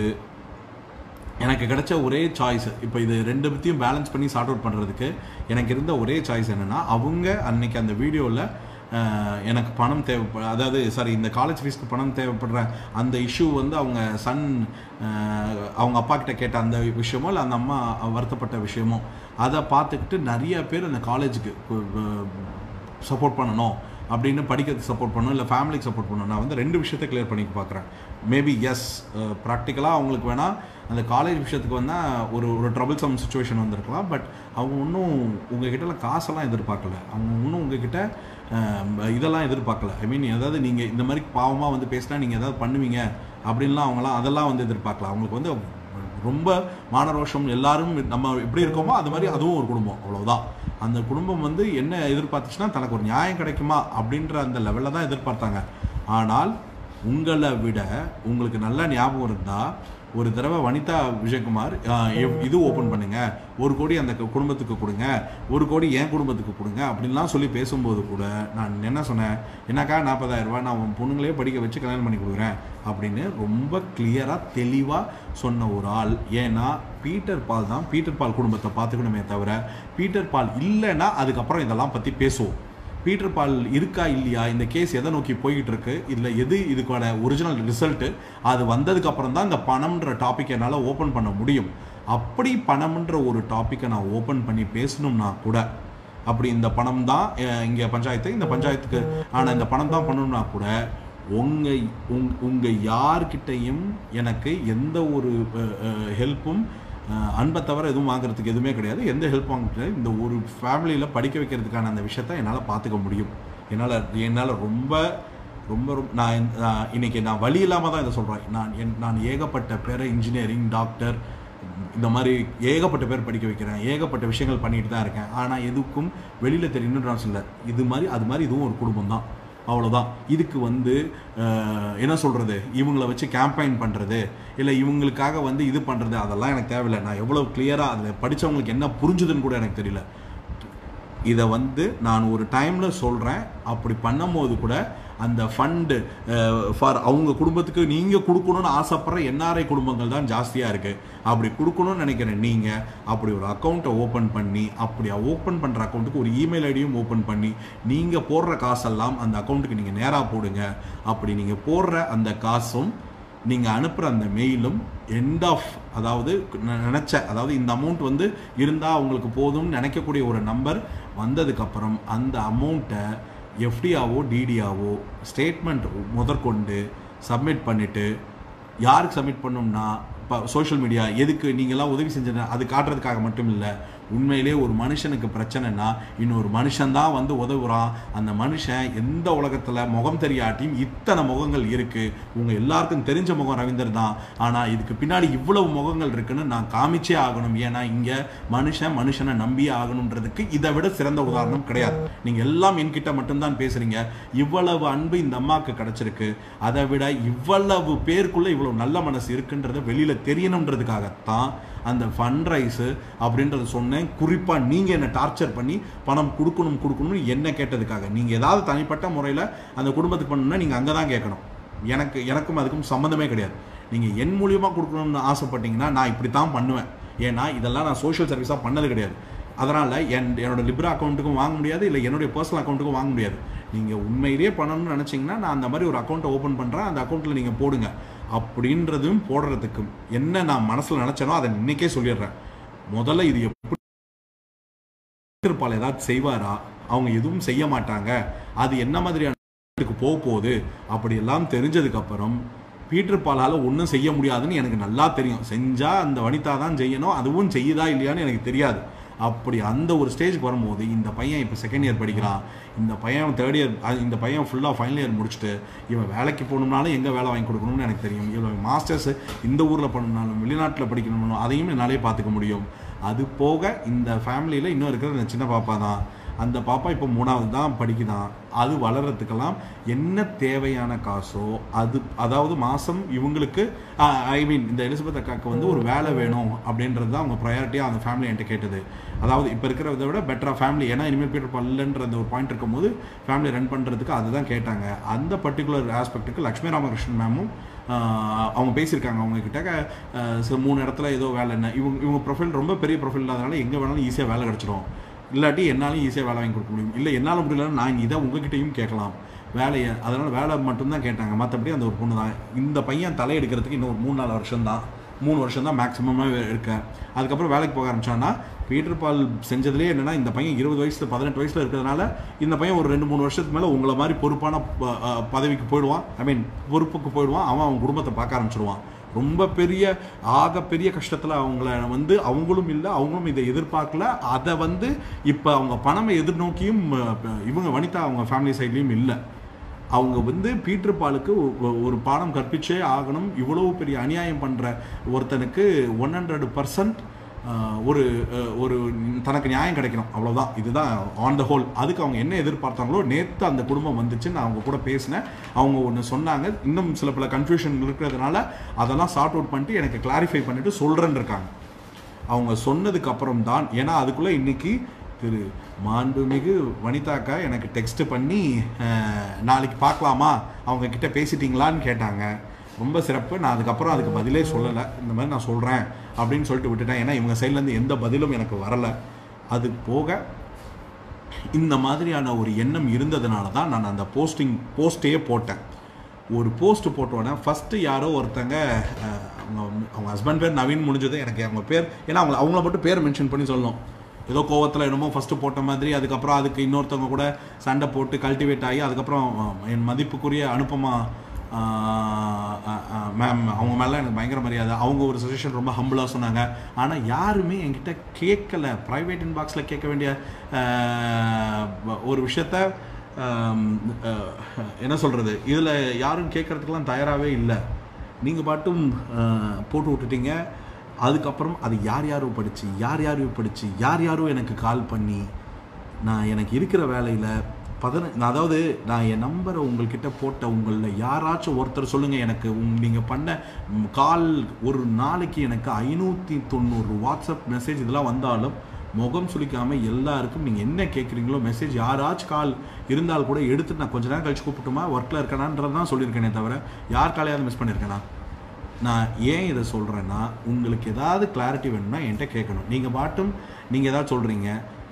எனக்கு கிடைச்ச ஒரே சாய்ஸ் இப்போ இது ரெண்டு பற்றியும் பேலன்ஸ் பண்ணி சார்ட் அவுட் பண்ணுறதுக்கு எனக்கு இருந்த ஒரே சாய்ஸ் என்னென்னா அவங்க அன்னைக்கு அந்த வீடியோவில் எனக்கு பணம் தேவைப்ப அதாவது சாரி இந்த காலேஜ் ஃபீஸ்க்கு பணம் தேவைப்படுற அந்த இஷ்யூ வந்து அவங்க சன் அவங்க அப்பா கிட்ட கேட்ட அந்த விஷயமோ இல்லை அந்த அம்மா வருத்தப்பட்ட விஷயமோ அதை பார்த்துக்கிட்டு நிறைய பேர் அந்த காலேஜுக்கு சப்போர்ட் பண்ணணும் அப்படின்னு படிக்கிறதுக்கு சப்போர்ட் பண்ணணும் இல்லை ஃபேமிலிக்கு சப்போர்ட் பண்ணணும் நான் வந்து ரெண்டு விஷயத்தை கிளியர் பண்ணி பார்க்குறேன் மேபி எஸ் ப்ராக்டிக்கலாக அவங்களுக்கு வேணால் அந்த காலேஜ் விஷயத்துக்கு வந்தால் ஒரு ஒரு ட்ரபிள் சம் சுச்சுவேஷன் வந்திருக்கலாம் பட் அவங்க இன்னும் உங்ககிட்டலாம் காசெல்லாம் எதிர்பார்க்கல அவங்க இன்னும் உங்ககிட்ட அஹ், இதெல்லாம் எதிர்பார்க்கல ஐ மீன் ஏதாவது நீங்கள் இந்த மாதிரி பாவமாக வந்து பேசினா நீங்கள் ஏதாவது பண்ணுவீங்க அப்படின்லாம் அவங்களாம் அதெல்லாம் வந்து எதிர்பார்க்கல அவங்களுக்கு வந்து ரொம்ப மானரோஷம் எல்லாரும் நம்ம எப்படி இருக்கோமோ அது மாதிரி அதுவும் ஒரு குடும்பம் அவ்வளவுதான் அந்த குடும்பம் வந்து என்ன எதிர்பார்த்துச்சுன்னா தனக்கு ஒரு நியாயம் கிடைக்குமா அப்படின்ற அந்த லெவலில் தான் எதிர்பார்த்தாங்க ஆனால் உங்களை விட உங்களுக்கு நல்ல ஞாபகம் இருந்தா ஒரு தடவை வனிதா விஜயகுமார் ஆஹ், எவ்- இது ஓப்பன் பண்ணுங்க ஒரு கோடி அந்த கு- குடும்பத்துக்கு கொடுங்க ஒரு கோடி என் குடும்பத்துக்கு கொடுங்க அப்படின்லாம் சொல்லி பேசும்போது கூட நான் என்ன சொன்னேன் என்னக்கா நாற்பதாயிரம் ரூபாய் நான் உன் பொண்ணுங்களே படிக்க வச்சு கல்யாணம் பண்ணி கொடுக்குறேன் அப்படின்னு ரொம்ப கிளியராக தெளிவாக சொன்ன ஒரு ஆள் ஏன்னா பீட்டர் பால் தான் பீட்டர் பால் குடும்பத்தை பார்த்துக்கணுமே தவிர பீட்டர் பால் இல்லைன்னா அதுக்கப்புறம் இதெல்லாம் பற்றி பேசுவோம் பீட்டர் பால் இருக்கா இல்லையா இந்த கேஸ் எதை நோக்கி போய்கிட்டு இருக்கு இதில் எது இதுக்கான ஒரிஜினல் ரிசல்ட்டு அது வந்ததுக்கு அப்புறம் தான் இந்த பணம்ன்ற டாபிக் என்னால் ஓப்பன் பண்ண முடியும் அப்படி பணம்ன்ற ஒரு டாப்பிக்கை நான் ஓப்பன் பண்ணி பேசணும்னா கூட அப்படி இந்த பணம் தான் இங்கே பஞ்சாயத்து இந்த பஞ்சாயத்துக்கு ஆனால் இந்த பணம் தான் பண்ணணும்னா கூட உங்க உங் உங்க யார்கிட்டையும் எனக்கு எந்த ஒரு ஹெல்ப்பும் அன்பை தவிர எதுவும் வாங்குறதுக்கு எதுவுமே கிடையாது எந்த ஹெல்ப் வாங்க கிடையாது இந்த ஒரு ஃபேமிலியில் படிக்க வைக்கிறதுக்கான அந்த விஷயத்த என்னால் பார்த்துக்க முடியும் என்னால் என்னால் ரொம்ப ரொம்ப ரொம்ப நான் இந்த- நான் இன்னைக்கு நான் வழி இல்லாமல் தான் இதை சொல்கிறேன் நான் என் நான் ஏகப்பட்ட பேரை இன்ஜினியரிங் டாக்டர் இந்த மாதிரி ஏகப்பட்ட பேர் படிக்க வைக்கிறேன் ஏகப்பட்ட விஷயங்கள் பண்ணிட்டு தான் இருக்கேன் ஆனால் எதுக்கும் வெளியில் தெரியணும்னு நான் சொல்ல இது மாதிரி அது மாதிரி இதுவும் ஒரு குடும்பம் தான் அவ்வளோதான் இதுக்கு வந்து அஹ், என்ன சொல்கிறது இவங்கள வச்சு கேம்பெயின் பண்ணுறது இல்லை இவங்களுக்காக வந்து இது பண்ணுறது அதெல்லாம் எனக்கு தேவையில்லை நான் எவ்வளோ கிளியராக அதில் படித்தவங்களுக்கு என்ன புரிஞ்சுதுன்னு கூட எனக்கு தெரியல இதை வந்து நான் ஒரு டைமில் சொல்கிறேன் அப்படி பண்ணும்போது கூட அந்த ஃபண்டு ஃபார் அவங்க குடும்பத்துக்கு நீங்கள் கொடுக்கணும்னு ஆசைப்படுற என்ஆர்ஐ குடும்பங்கள் தான் ஜாஸ்தியாக இருக்குது அப்படி கொடுக்கணும்னு நினைக்கிற நீங்கள் அப்படி ஒரு அக்கௌண்ட்டை ஓப்பன் பண்ணி அப்படி ஓப்பன் பண்ணுற அக்கௌண்ட்டுக்கு ஒரு இமெயில் ஐடியும் ஓப்பன் பண்ணி நீங்கள் போடுற காசெல்லாம் அந்த அக்கௌண்ட்டுக்கு நீங்கள் நேராக போடுங்க அப்படி நீங்கள் போடுற அந்த காசும் நீங்கள் அனுப்புகிற அந்த மெயிலும் எண்ட் ஆஃப் அதாவது நான் நினச்ச அதாவது இந்த அமௌண்ட் வந்து இருந்தால் அவங்களுக்கு போதும்னு நினைக்கக்கூடிய ஒரு நம்பர் வந்ததுக்கப்புறம் அந்த அமௌண்ட்டை எஃப்டியாவோ டிடியாவோ ஸ்டேட்மெண்ட் முதற்கொண்டு சப்மிட் பண்ணிவிட்டு யாருக்கு சப்மிட் பண்ணோம்னா இப்போ சோஷியல் மீடியா எதுக்கு நீங்கள்லாம் உதவி செஞ்சது அது காட்டுறதுக்காக மட்டும் இல்லை உண்மையிலே ஒரு மனுஷனுக்கு பிரச்சனைனா இன்னொரு மனுஷன்தான் வந்து உதவுறான் அந்த மனுஷன் எந்த உலகத்தில் முகம் தெரியாட்டியும் இத்தனை முகங்கள் இருக்குது உங்கள் எல்லாருக்கும் தெரிஞ்ச முகம் ரவீந்தர் தான் ஆனால் இதுக்கு பின்னாடி இவ்வளவு முகங்கள் இருக்குன்னு நான் காமிச்சே ஆகணும் ஏன்னா இங்கே மனுஷன் மனுஷனை நம்பியே ஆகணுன்றதுக்கு இதை விட சிறந்த உதாரணம் கிடையாது நீங்கள் எல்லாம் என்கிட்ட மட்டும்தான் பேசுகிறீங்க இவ்வளவு அன்பு இந்த அம்மாவுக்கு கிடைச்சிருக்கு அதை விட இவ்வளவு பேருக்குள்ள இவ்வளவு நல்ல மனசு இருக்குன்றத வெளியில் தெரியணுன்றதுக்காகத்தான் அந்த ஃபண்ட் ரைஸு அப்படின்றத சொன்னேன் குறிப்பாக நீங்கள் என்னை டார்ச்சர் பண்ணி பணம் கொடுக்கணும் கொடுக்கணும்னு என்ன கேட்டதுக்காக நீங்கள் ஏதாவது தனிப்பட்ட முறையில் அந்த குடும்பத்துக்கு பண்ணணும்னா நீங்கள் அங்கே தான் கேட்கணும் எனக்கு எனக்கும் அதுக்கும் சம்மந்தமே கிடையாது நீங்கள் என் மூலியமாக கொடுக்கணும்னு ஆசைப்பட்டீங்கன்னா நான் இப்படி தான் பண்ணுவேன் ஏன்னா இதெல்லாம் நான் சோஷியல் சர்வீஸாக பண்ணது கிடையாது அதனால் என் என்னோட லிப்ரா அக்கௌண்ட்டுக்கும் வாங்க முடியாது இல்லை என்னுடைய பர்சனல் அக்கௌண்ட்டுக்கும் வாங்க முடியாது நீங்கள் உண்மையிலேயே பண்ணணும்னு நினச்சிங்கன்னா நான் அந்த மாதிரி ஒரு அக்கௌண்ட்டை ஓப்பன் பண்ணுறேன் அந்த அக்கௌண்ட்டில் நீங்கள் போடுங்க அப்படின்றதும் போடுறதுக்கும் என்ன நான் மனசில் நினச்சேனோ அதை இன்னைக்கே சொல்லிடுறேன் முதல்ல இது எப்படி இருப்பாள் ஏதாவது செய்வாரா அவங்க எதுவும் செய்ய மாட்டாங்க அது என்ன மாதிரியான இதுக்கு போக போகுது அப்படி எல்லாம் தெரிஞ்சதுக்கு அப்புறம் பீட்டர் பாலால் ஒன்றும் செய்ய முடியாதுன்னு எனக்கு நல்லா தெரியும் செஞ்சால் அந்த வனிதா தான் செய்யணும் அதுவும் செய்யுதா இல்லையான்னு எனக்கு தெரியாது அப்படி அந்த ஒரு ஸ்டேஜ்க்கு வரும்போது இந்த பையன் இப்போ செகண்ட் இயர் படிக்கிறான் இந்த பையன் தேர்ட் இயர் இந்த பையன் ஃபுல்லாக ஃபைனல் இயர் முடிச்சுட்டு இவன் வேலைக்கு போகணும்னாலும் எங்கே வேலை வாங்கி கொடுக்கணும்னு எனக்கு தெரியும் இவன் மாஸ்டர்ஸ் இந்த ஊரில் பண்ணணும்னாலும் வெளிநாட்டில் படிக்கணும்னாலும் அதையும் என்னாலே பார்த்துக்க முடியும் அது போக இந்த ஃபேமிலியில் இன்னும் இருக்கிற இந்த சின்ன பாப்பா தான் அந்த பாப்பா இப்போ மூணாவது தான் படிக்குதான் அது வளர்கிறதுக்கெல்லாம் என்ன தேவையான காசோ அது அதாவது மாதம் இவங்களுக்கு ஐ மீன் இந்த எலிசபெத் அக்காவுக்கு வந்து ஒரு வேலை வேணும் அப்படின்றது தான் அவங்க ப்ரையாரிட்டியாக அந்த ஃபேமிலி என்கிட்ட கேட்டது அதாவது இப்போ இருக்கிறத விட பெட்டராக ஃபேமிலி ஏன்னா இனிமேல் பீட்டர் பல்லன்ற அந்த ஒரு பாயிண்ட் இருக்கும்போது ஃபேமிலி ரன் பண்ணுறதுக்கு அதுதான் கேட்டாங்க அந்த பர்டிகுலர் ஆஸ்பெக்ட்டுக்கு லக்ஷ்மி ராமகிருஷ்ணன் மேமும் ஆஹ் அவங்க பேசியிருக்காங்க அவங்க கிட்ட ஆஹ் சில மூணு இடத்துல ஏதோ வேலை என்ன இவங்க இவங்க ப்ரொஃபைல் ரொம்ப பெரிய ப்ரொஃபைல் இல்லாதனால எங்கே வேணாலும் ஈஸியாக வேலை கிடச்சிரும் இல்லாட்டி என்னாலும் ஈஸியாக வேலை வாங்கி கொடுக்க முடியும் இல்லை என்னால் முடியலன்னா நான் இதை உங்ககிட்டயும் கேட்கலாம் வேலையை அதனால் வேலை மட்டும்தான் கேட்டாங்க மற்றபடி அந்த ஒரு பொண்ணு தான் இந்த பையன் தலையெடுக்கிறதுக்கு இன்னும் ஒரு மூணு நாலு வருஷம் தான் மூணு வருஷம் தான் மேக்ஸிமமாக இருக்கேன் அதுக்கப்புறம் வேலைக்கு போக ஆரம்பிச்சான்னா பீட்டர் பால் செஞ்சதுலேயே என்னன்னா இந்த பையன் இருபது வயசுல பதினெட்டு வயசுல இருக்கிறதுனால இந்த பையன் ஒரு ரெண்டு மூணு வருஷத்துக்கு மேலே உங்களை மாதிரி பொறுப்பான ப- அஹ் பதவிக்கு போயிடுவான் ஐ மீன் பொறுப்புக்கு போயிடுவான் அவன் அவன் குடும்பத்தை பார்க்க ஆரம்பிச்சிடுவான் ரொம்ப பெரிய ஆக பெரிய கஷ்டத்தில் அவங்கள வந்து அவங்களும் இல்லை அவங்களும் இதை எதிர்பார்க்கல அதை வந்து இப்போ அவங்க பணமை எதிர்நோக்கியும் அஹ், இவங்க வனிதா அவங்க ஃபேமிலி சைட்லேயும் இல்லை அவங்க வந்து பீட்டர் பாலுக்கு ஒ- ஒரு பாடம் கற்பிச்சே ஆகணும் இவ்வளவு பெரிய அநியாயம் பண்ணுற ஒருத்தனுக்கு ஒன் ஹண்ட்ரட் பர்சன்ட் ஒரு அஹ், ஒரு தனக்கு நியாயம் கிடைக்கணும் அவ்வளவுதான் இதுதான் ஆன் த ஹோல் அதுக்கு அவங்க என்ன எதிர்பார்த்தாங்களோ நேற்று அந்த குடும்பம் வந்துச்சு நான் அவங்க கூட பேசினேன் அவங்க ஒன்று சொன்னாங்க இன்னும் சில பல கன்ஃபியூஷன் இருக்கிறதுனால அதெல்லாம் சார்ட் அவுட் பண்ணிட்டு எனக்கு கிளாரிஃபை பண்ணிட்டு சொல்கிறேன்னு இருக்காங்க அவங்க சொன்னதுக்கு அப்புறம் தான் ஏன்னா அதுக்குள்ளே இன்னைக்கு திரு மாண்புமிகு வனிதாக்கா எனக்கு டெக்ஸ்ட் பண்ணி அஹ், நாளைக்கு பார்க்கலாமா அவங்க கிட்ட பேசிட்டீங்களான்னு கேட்டாங்க ரொம்ப சிறப்பு நான் அதுக்கப்புறம் அதுக்கு பதிலே சொல்லலை இந்த மாதிரி நான் சொல்கிறேன் அப்படின்னு சொல்லிட்டு விட்டுட்டேன் ஏன்னா இவங்க சைட்லேருந்து எந்த பதிலும் எனக்கு வரலை அது போக இந்த மாதிரியான ஒரு எண்ணம் இருந்ததுனால தான் நான் அந்த போஸ்டிங் போஸ்ட்டையே போட்டேன் ஒரு போஸ்ட் போட்டோன்னே ஃபஸ்ட்டு யாரோ ஒருத்தங்க அஹ், அவங்க அவங்க ஹஸ்பண்ட் பேர் நவீன் முடிஞ்சது எனக்கு அவங்க பேர் ஏன்னா அவங்க அவங்கள மட்டும் பேர் மென்ஷன் பண்ணி சொல்லணும் ஏதோ கோவத்தில் என்னமோ ஃபஸ்ட்டு போட்ட மாதிரி அதுக்கப்புறம் அதுக்கு இன்னொருத்தவங்க கூட சண்டை போட்டு கல்டிவேட் ஆகி அதுக்கப்புறம் அஹ், என் மதிப்புக்குரிய அனுப்பமா மேம் அவங்க மேலே எனக்கு பயங்கர மரியாதை அவங்க ஒரு சஜஷன் ரொம்ப ஹம்பிளாக சொன்னாங்க ஆனால் யாருமே என்கிட்ட கேட்கல ப்ரைவேட் இன்பாக்ஸில் கேட்க வேண்டிய அஹ், ஒரு விஷயத்த ஆம், அஹ், என்ன சொல்கிறது இதில் யாரும் கேட்குறதுக்கெல்லாம் தயாராகவே இல்லை நீங்கள் பாட்டும் அஹ், போட்டு விட்டுட்டீங்க அதுக்கப்புறம் அது யார் யாரோ படித்து யார் யாரோ படித்து யார் யாரோ எனக்கு கால் பண்ணி நான் எனக்கு இருக்கிற வேலையில் பதின நான் அதாவது நான் என் நம்பரை உங்கள்கிட்ட போட்ட உங்களில் யாராச்சும் ஒருத்தர் சொல்லுங்கள் எனக்கு உங் நீங்கள் பண்ண ம், கால் ஒரு நாளைக்கு எனக்கு ஐநூற்றி தொண்ணூறு வாட்ஸ்அப் மெசேஜ் இதெல்லாம் வந்தாலும் முகம் சுளிக்காமல் எல்லாருக்கும் நீங்கள் என்ன கேட்குறீங்களோ மெசேஜ் யாராச்சும் கால் இருந்தால் கூட எடுத்துட்டு நான் கொஞ்ச நேரம் கழிச்சு கூப்பிட்டுமா ஒர்க்கில் இருக்கணான்றது தான் சொல்லியிருக்கேனே தவிர யார் காலையாவது மிஸ் பண்ணியிருக்கேனா நான் ஏன் இதை சொல்கிறேன்னா உங்களுக்கு ஏதாவது கிளாரிட்டி வேணும்னா என்கிட்ட கேட்கணும் நீங்கள் பாட்டும் நீங்கள் ஏதாவது சொல்கிறீங்க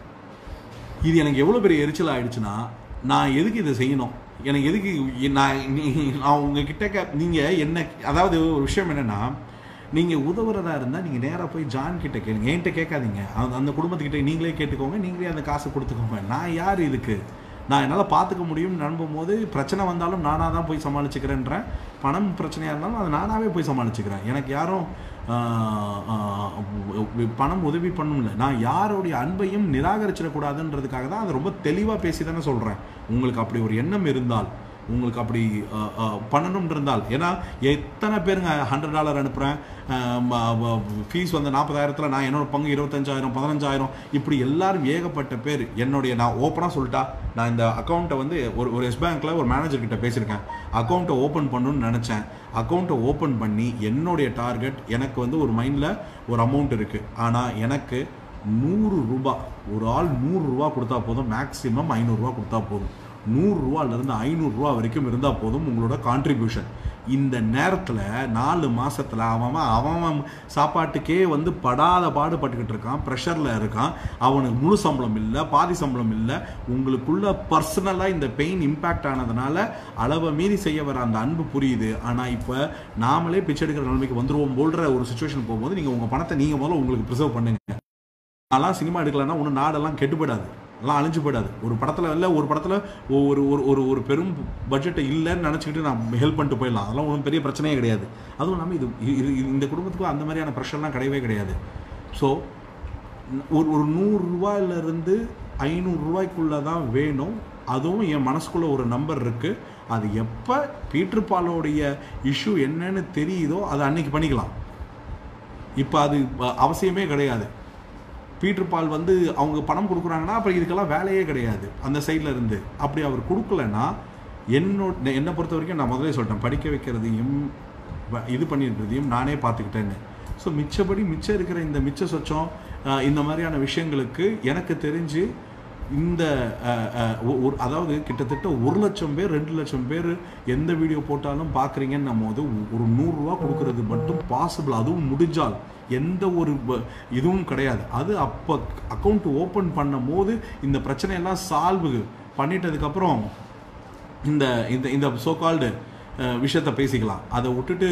இது எனக்கு எவ்வளோ பெரிய எரிச்சல் ஆயிடுச்சுன்னா நான் எதுக்கு இதை செய்யணும் எனக்கு எதுக்கு நான் நீ- நான் உங்ககிட்ட கே நீங்கள் என்ன அதாவது ஒரு விஷயம் என்னென்னா நீங்கள் உதவுறதா இருந்தால் நீங்கள் நேராக போய் ஜான் கிட்ட கேளுங்க என்கிட்ட கேட்காதீங்க அந்த அந்த குடும்பத்துக்கிட்ட நீங்களே கேட்டுக்கோங்க நீங்களே அந்த காசு கொடுத்துக்கோங்க நான் யார் இதுக்கு நான் என்னால் பார்த்துக்க முடியும்னு நம்பும் போது பிரச்சனை வந்தாலும் நானாக தான் போய் சமாளிச்சுக்கிறேன்றேன் பணம் பிரச்சனையாக இருந்தாலும் அதை நானாகவே போய் சமாளிச்சுக்கிறேன் எனக்கு யாரும் ஆஹ், ஆஹ், பணம் உதவி பண்ணும்ல நான் யாருடைய அன்பையும் நிராகரிச்சிடக்கூடாதுன்றதுக்காக தான் அதை ரொம்ப தெளிவாக பேசி தானே சொல்கிறேன் உங்களுக்கு அப்படி ஒரு எண்ணம் இருந்தால் உங்களுக்கு அப்படி அஹ், அஹ், பண்ணணும்னு இருந்தால் ஏன்னா எத்தனை பேருங்க ஹண்ட்ரட் டாலர் அனுப்புகிறேன் ஃபீஸ் வந்து நாற்பதாயிரத்தில் நான் என்னோட பங்கு இருபத்தஞ்சாயிரம் பதினஞ்சாயிரம் இப்படி எல்லாரும் ஏகப்பட்ட பேர் என்னுடைய நான் ஓப்பனாக சொல்லிட்டா நான் இந்த அக்கௌண்ட்டை வந்து ஒரு ஒரு எஸ் பேங்க்கில் ஒரு மேனேஜர் கிட்ட பேசியிருக்கேன் அக்கௌண்ட்டை ஓப்பன் பண்ணணும்னு நினச்சேன் அக்கௌண்ட்டை ஓப்பன் பண்ணி என்னுடைய டார்கெட் எனக்கு வந்து ஒரு மைண்டில் ஒரு அமௌண்ட் இருக்குது ஆனால் எனக்கு நூறு ரூபா ஒரு ஆள் நூறு ரூபா கொடுத்தா போதும் மேக்ஸிமம் ஐநூறுரூவா கொடுத்தா போதும் நூறுரூவாலேருந்து ஐநூறுரூவா வரைக்கும் இருந்தால் போதும் உங்களோட கான்ட்ரிபியூஷன் இந்த நேரத்தில் நாலு மாசத்துல அவன் அவன் அவன் சாப்பாட்டுக்கே வந்து படாத பாடுபட்டுக்கிட்டு இருக்கான் ப்ரெஷரில் இருக்கான் அவனுக்கு முழு சம்பளம் இல்லை பாதி சம்பளம் இல்லை உங்களுக்குள்ள பர்சனலாக இந்த பெயின் இம்பேக்ட் ஆனதுனால அளவை மீறி செய்ய வர அந்த அன்பு புரியுது ஆனால் இப்போ நாமளே பிச்சை எடுக்கிற நிலைமைக்கு வந்துருவோம் போல்ற ஒரு சுச்சுவேஷன் போகும்போது நீங்கள் உங்கள் பணத்தை நீங்கள் முதல்ல உங்களுக்கு ப்ரிசர்வ் பண்ணுங்க நான்லாம் சினிமா எடுக்கலைன்னா ஒன்றும் நாடெல்லாம் கெட்டு போயிடாது எல்லாம் அழிஞ்சு போயிடாது ஒரு படத்தில் இல்லை ஒரு படத்தில் ஒரு ஒரு ஒரு ஒரு பெரும் பட்ஜெட்டை இல்லைன்னு நினச்சிக்கிட்டு நான் ஹெல்ப் பண்ணிட்டு போயிடலாம் அதெல்லாம் ஒன்றும் பெரிய பிரச்சனையே கிடையாது அதுவும் இல்லாமல் இது இது இது- இந்த குடும்பத்துக்கும் அந்த மாதிரியான ப்ரெஷர்லாம் கிடையவே கிடையாது ஸோ ஒரு ஒரு நூறுரூவாயிலிருந்து ஐநூறுரூவாய்க்குள்ளே தான் வேணும் அதுவும் என் மனசுக்குள்ள ஒரு நம்பர் இருக்குது அது எப்போ பீட்டர் பாலோடைய இஷ்யூ என்னன்னு தெரியுதோ அதை அன்னைக்கு பண்ணிக்கலாம் இப்போ அது அஹ், அவசியமே கிடையாது பீட்டர் பால் வந்து அவங்க பணம் கொடுக்குறாங்கன்னா அப்புறம் இதுக்கெல்லாம் வேலையே கிடையாது அந்த சைடில் இருந்து அப்படி அவர் கொடுக்கலன்னா என்னோட என்னை பொறுத்த வரைக்கும் நான் முதல்ல சொல்லிட்டேன் படிக்க வைக்கிறதையும் வ- இது பண்ணியிருக்கிறதையும் நானே பார்த்துக்கிட்டேன்னு ஸோ மிச்சபடி மிச்சம் இருக்கிற இந்த மிச்ச சொச்சம் அஹ், இந்த மாதிரியான விஷயங்களுக்கு எனக்கு தெரிஞ்சு இந்த அஹ், அஹ், ஒ- ஒரு அதாவது கிட்டத்தட்ட ஒரு லட்சம் பேர் ரெண்டு லட்சம் பேர் எந்த வீடியோ போட்டாலும் பார்க்குறீங்கன்னும் போது ஒரு நூறுரூவா கொடுக்கறது மட்டும் பாசிபிள் அதுவும் முடிஞ்சால் எந்த ஒரு வ- இதுவும் கிடையாது அது அப்போ அக்கௌண்ட் ஓப்பன் பண்ணும் போது இந்த பிரச்சனையெல்லாம் சால்வு பண்ணிட்டதுக்கப்புறம் இந்த இந்த இந்த சோகால்டு விஷயத்தை பேசிக்கலாம் அதை விட்டுட்டு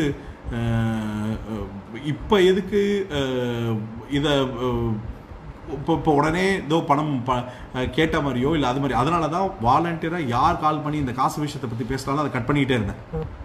இப்போ எதுக்கு இதை இப்போ இப்போ உடனே ஏதோ பணம் ப அஹ், கேட்ட மாதிரியோ இல்லை அது மாதிரி அதனால தான் வாலண்டியராக யார் கால் பண்ணி இந்த காசு விஷயத்தை பற்றி பேசினாலும் அதை கட் பண்ணிக்கிட்டே இருந்தேன்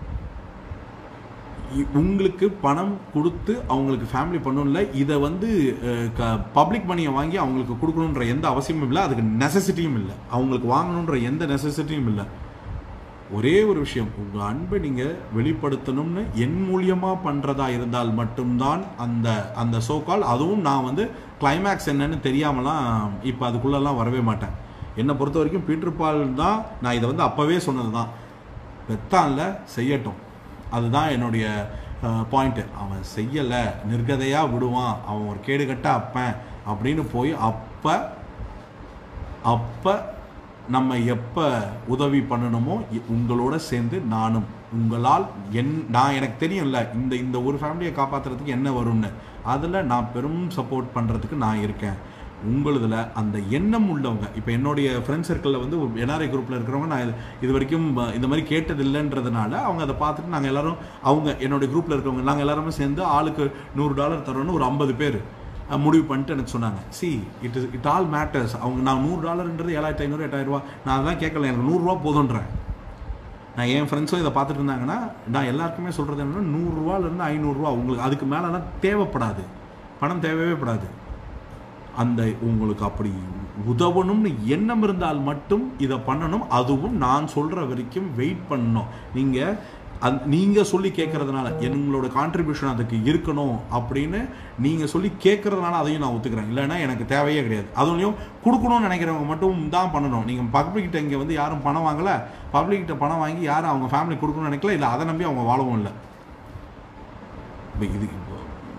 இ- உங்களுக்கு பணம் கொடுத்து அவங்களுக்கு ஃபேமிலி பண்ணணும்ல இதை வந்து பப்ளிக் மணியை வாங்கி அவங்களுக்கு கொடுக்கணுன்ற எந்த அவசியமும் இல்லை அதுக்கு நெசசிட்டியும் இல்லை அவங்களுக்கு வாங்கணுன்ற எந்த நெசசிட்டியும் இல்லை ஒரே ஒரு விஷயம் உங்கள் அன்பை நீங்கள் வெளிப்படுத்தணும்னு என் மூலியமாக பண்ணுறதா இருந்தால் மட்டும்தான் அந்த அந்த சோக்கால் அதுவும் நான் வந்து கிளைமேக்ஸ் என்னன்னு தெரியாமலாம் இப்போ அதுக்குள்ளெல்லாம் வரவே மாட்டேன் என்னை பொறுத்த வரைக்கும் பீட்டர் பால் தான் நான் இதை வந்து அப்போவே சொன்னது தான் பெத்தான்ல செய்யட்டும் அதுதான் என்னுடைய பாயிண்ட்டு அவன் செய்யலை நிர்கதையாக விடுவான் அவன் ஒரு கேடுகட்ட அப்பன் அப்படின்னு போய் அப்போ அப்போ நம்ம எப்போ உதவி பண்ணணுமோ இ- உங்களோட சேர்ந்து நானும் உங்களால் என் நான் எனக்கு தெரியும்ல இந்த இந்த ஒரு ஃபேமிலியை காப்பாற்றுறதுக்கு என்ன வரும்னு அதில் நான் பெரும் சப்போர்ட் பண்ணுறதுக்கு நான் இருக்கேன் உங்களுதில் அந்த எண்ணம் உள்ளவங்க இப்போ என்னுடைய ஃப்ரெண்ட் சர்க்கிளில் வந்து என்ஆர்ஐ குரூப்பில் இருக்கிறவங்க நான் இது- இது வரைக்கும் அஹ், இந்த மாதிரி கேட்டது இல்லைன்றதுனால அவங்க அதை பார்த்துட்டு நாங்கள் எல்லாரும் அவங்க என்னுடைய குரூப்பில் இருக்கிறவங்க நாங்கள் எல்லாருமே சேர்ந்து ஆளுக்கு நூறு டாலர் தரோன்னு ஒரு ஐம்பது பேர் அஹ் முடிவு பண்ணிட்டு எனக்கு சொன்னாங்க see it is it all matters அவங்க நான் நூறு டாலர்ன்றது ஏழாயிரத்தி ஐநூறு எட்டாயிரம் ரூபா நான் அதெல்லாம் கேட்கல எனக்கு நூறுரூவா போதுன்றேன் நான் என் ஃப்ரெண்ட்ஸும் இதை பார்த்துட்டு இருந்தாங்கன்னா நான் எல்லாருக்குமே சொல்கிறது என்னன்னா நூறுரூவாலேருந்து ஐநூறுரூவா உங்களுக்கு அதுக்கு மேலெல்லாம் தேவைப்படாது பணம் தேவையே படாது அந்த உங்களுக்கு அப்படி உதவணும்னு எண்ணம் இருந்தால் மட்டும் இதை பண்ணணும் அதுவும் நான் சொல்கிற வரைக்கும் வெயிட் பண்ணணும் நீங்கள் அந் நீங்கள் சொல்லி கேட்கறதுனால எங்களோட கான்ட்ரிபியூஷன் அதுக்கு இருக்கணும் அப்படின்னு நீங்கள் சொல்லி கேட்கறதுனால அதையும் நான் ஒத்துக்கிறேன் இல்லைன்னா எனக்கு தேவையே கிடையாது அதுலையும் கொடுக்கணும்னு நினைக்கிறவங்க மட்டும் தான் பண்ணணும் நீங்கள் பப்ளிக்கிட்ட இங்கே வந்து யாரும் பணம் வாங்கலை பப்ளிக்கிட்ட பணம் வாங்கி யாரும் அவங்க ஃபேமிலி கொடுக்கணும்னு நினைக்கல இல்லை அதை நம்பி அவங்க வாழவும் இல்லை இப்போ இது இப்போ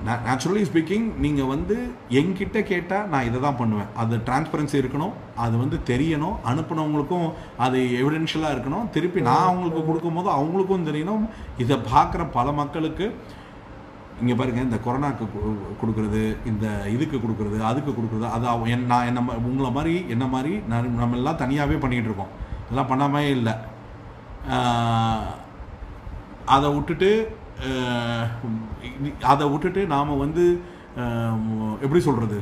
நேச்சுரலி ஸ்பீக்கிங் நீங்கள் வந்து என்கிட்ட கேட்டால் நான் இதை தான் பண்ணுவேன் அது டிரான்ஸ்பரன்சி இருக்கணும் அது வந்து தெரியணும் அனுப்புனவங்களுக்கும் அது எவிடென்ஷியலாக இருக்கணும் திருப்பி நான் அவங்களுக்கு கொடுக்கும்போது அவங்களுக்கும் தெரியணும் இதை பார்க்குற பல மக்களுக்கு இங்கே பாருங்க இந்த கொரோனாக்கு கு- கொடுக்கறது இந்த இதுக்கு கொடுக்கறது அதுக்கு கொடுக்கறது அது அவ- என் நான் என்ன மா- உங்களை மாதிரி என்ன மாதிரி நான் நம்ம எல்லாம் தனியாகவே பண்ணிகிட்டு இருக்கோம் இதெல்லாம் பண்ணாமே இல்லை ஆஹ், அதை விட்டுட்டு ஆஹ், இ- அதை விட்டுட்டு நாம் வந்து ஆஹ், எப்படி சொல்கிறது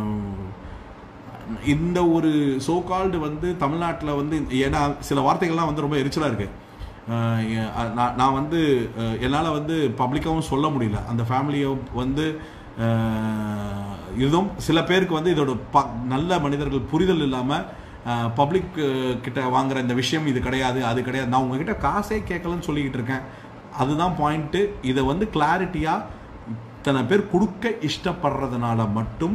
இந்த ஒரு சோ கால்டு வந்து தமிழ்நாட்டில் வந்து ஏன்னா சில வார்த்தைகள்லாம் வந்து ரொம்ப எரிச்சலாக இருக்குது ஆஹ் எ- அ- நான் நான் வந்து என்னால் வந்து பப்ளிக்காகவும் சொல்ல முடியல அந்த ஃபேமிலியை வந்து ஆஹ் இதுவும் சில பேருக்கு வந்து இதோட ப நல்ல மனிதர்கள் புரிதல் இல்லாமல் பப்ளிக் கிட்ட வாங்குற இந்த விஷயம் இது கிடையாது அது கிடையாது நான் உங்ககிட்ட காசே கேட்கலன்னு சொல்லிக்கிட்டு இருக்கேன் அதுதான் பாயிண்ட்டு இதை வந்து கிளாரிட்டியாக இத்தனை பேர் கொடுக்க இஷ்டப்படுறதுனால மட்டும்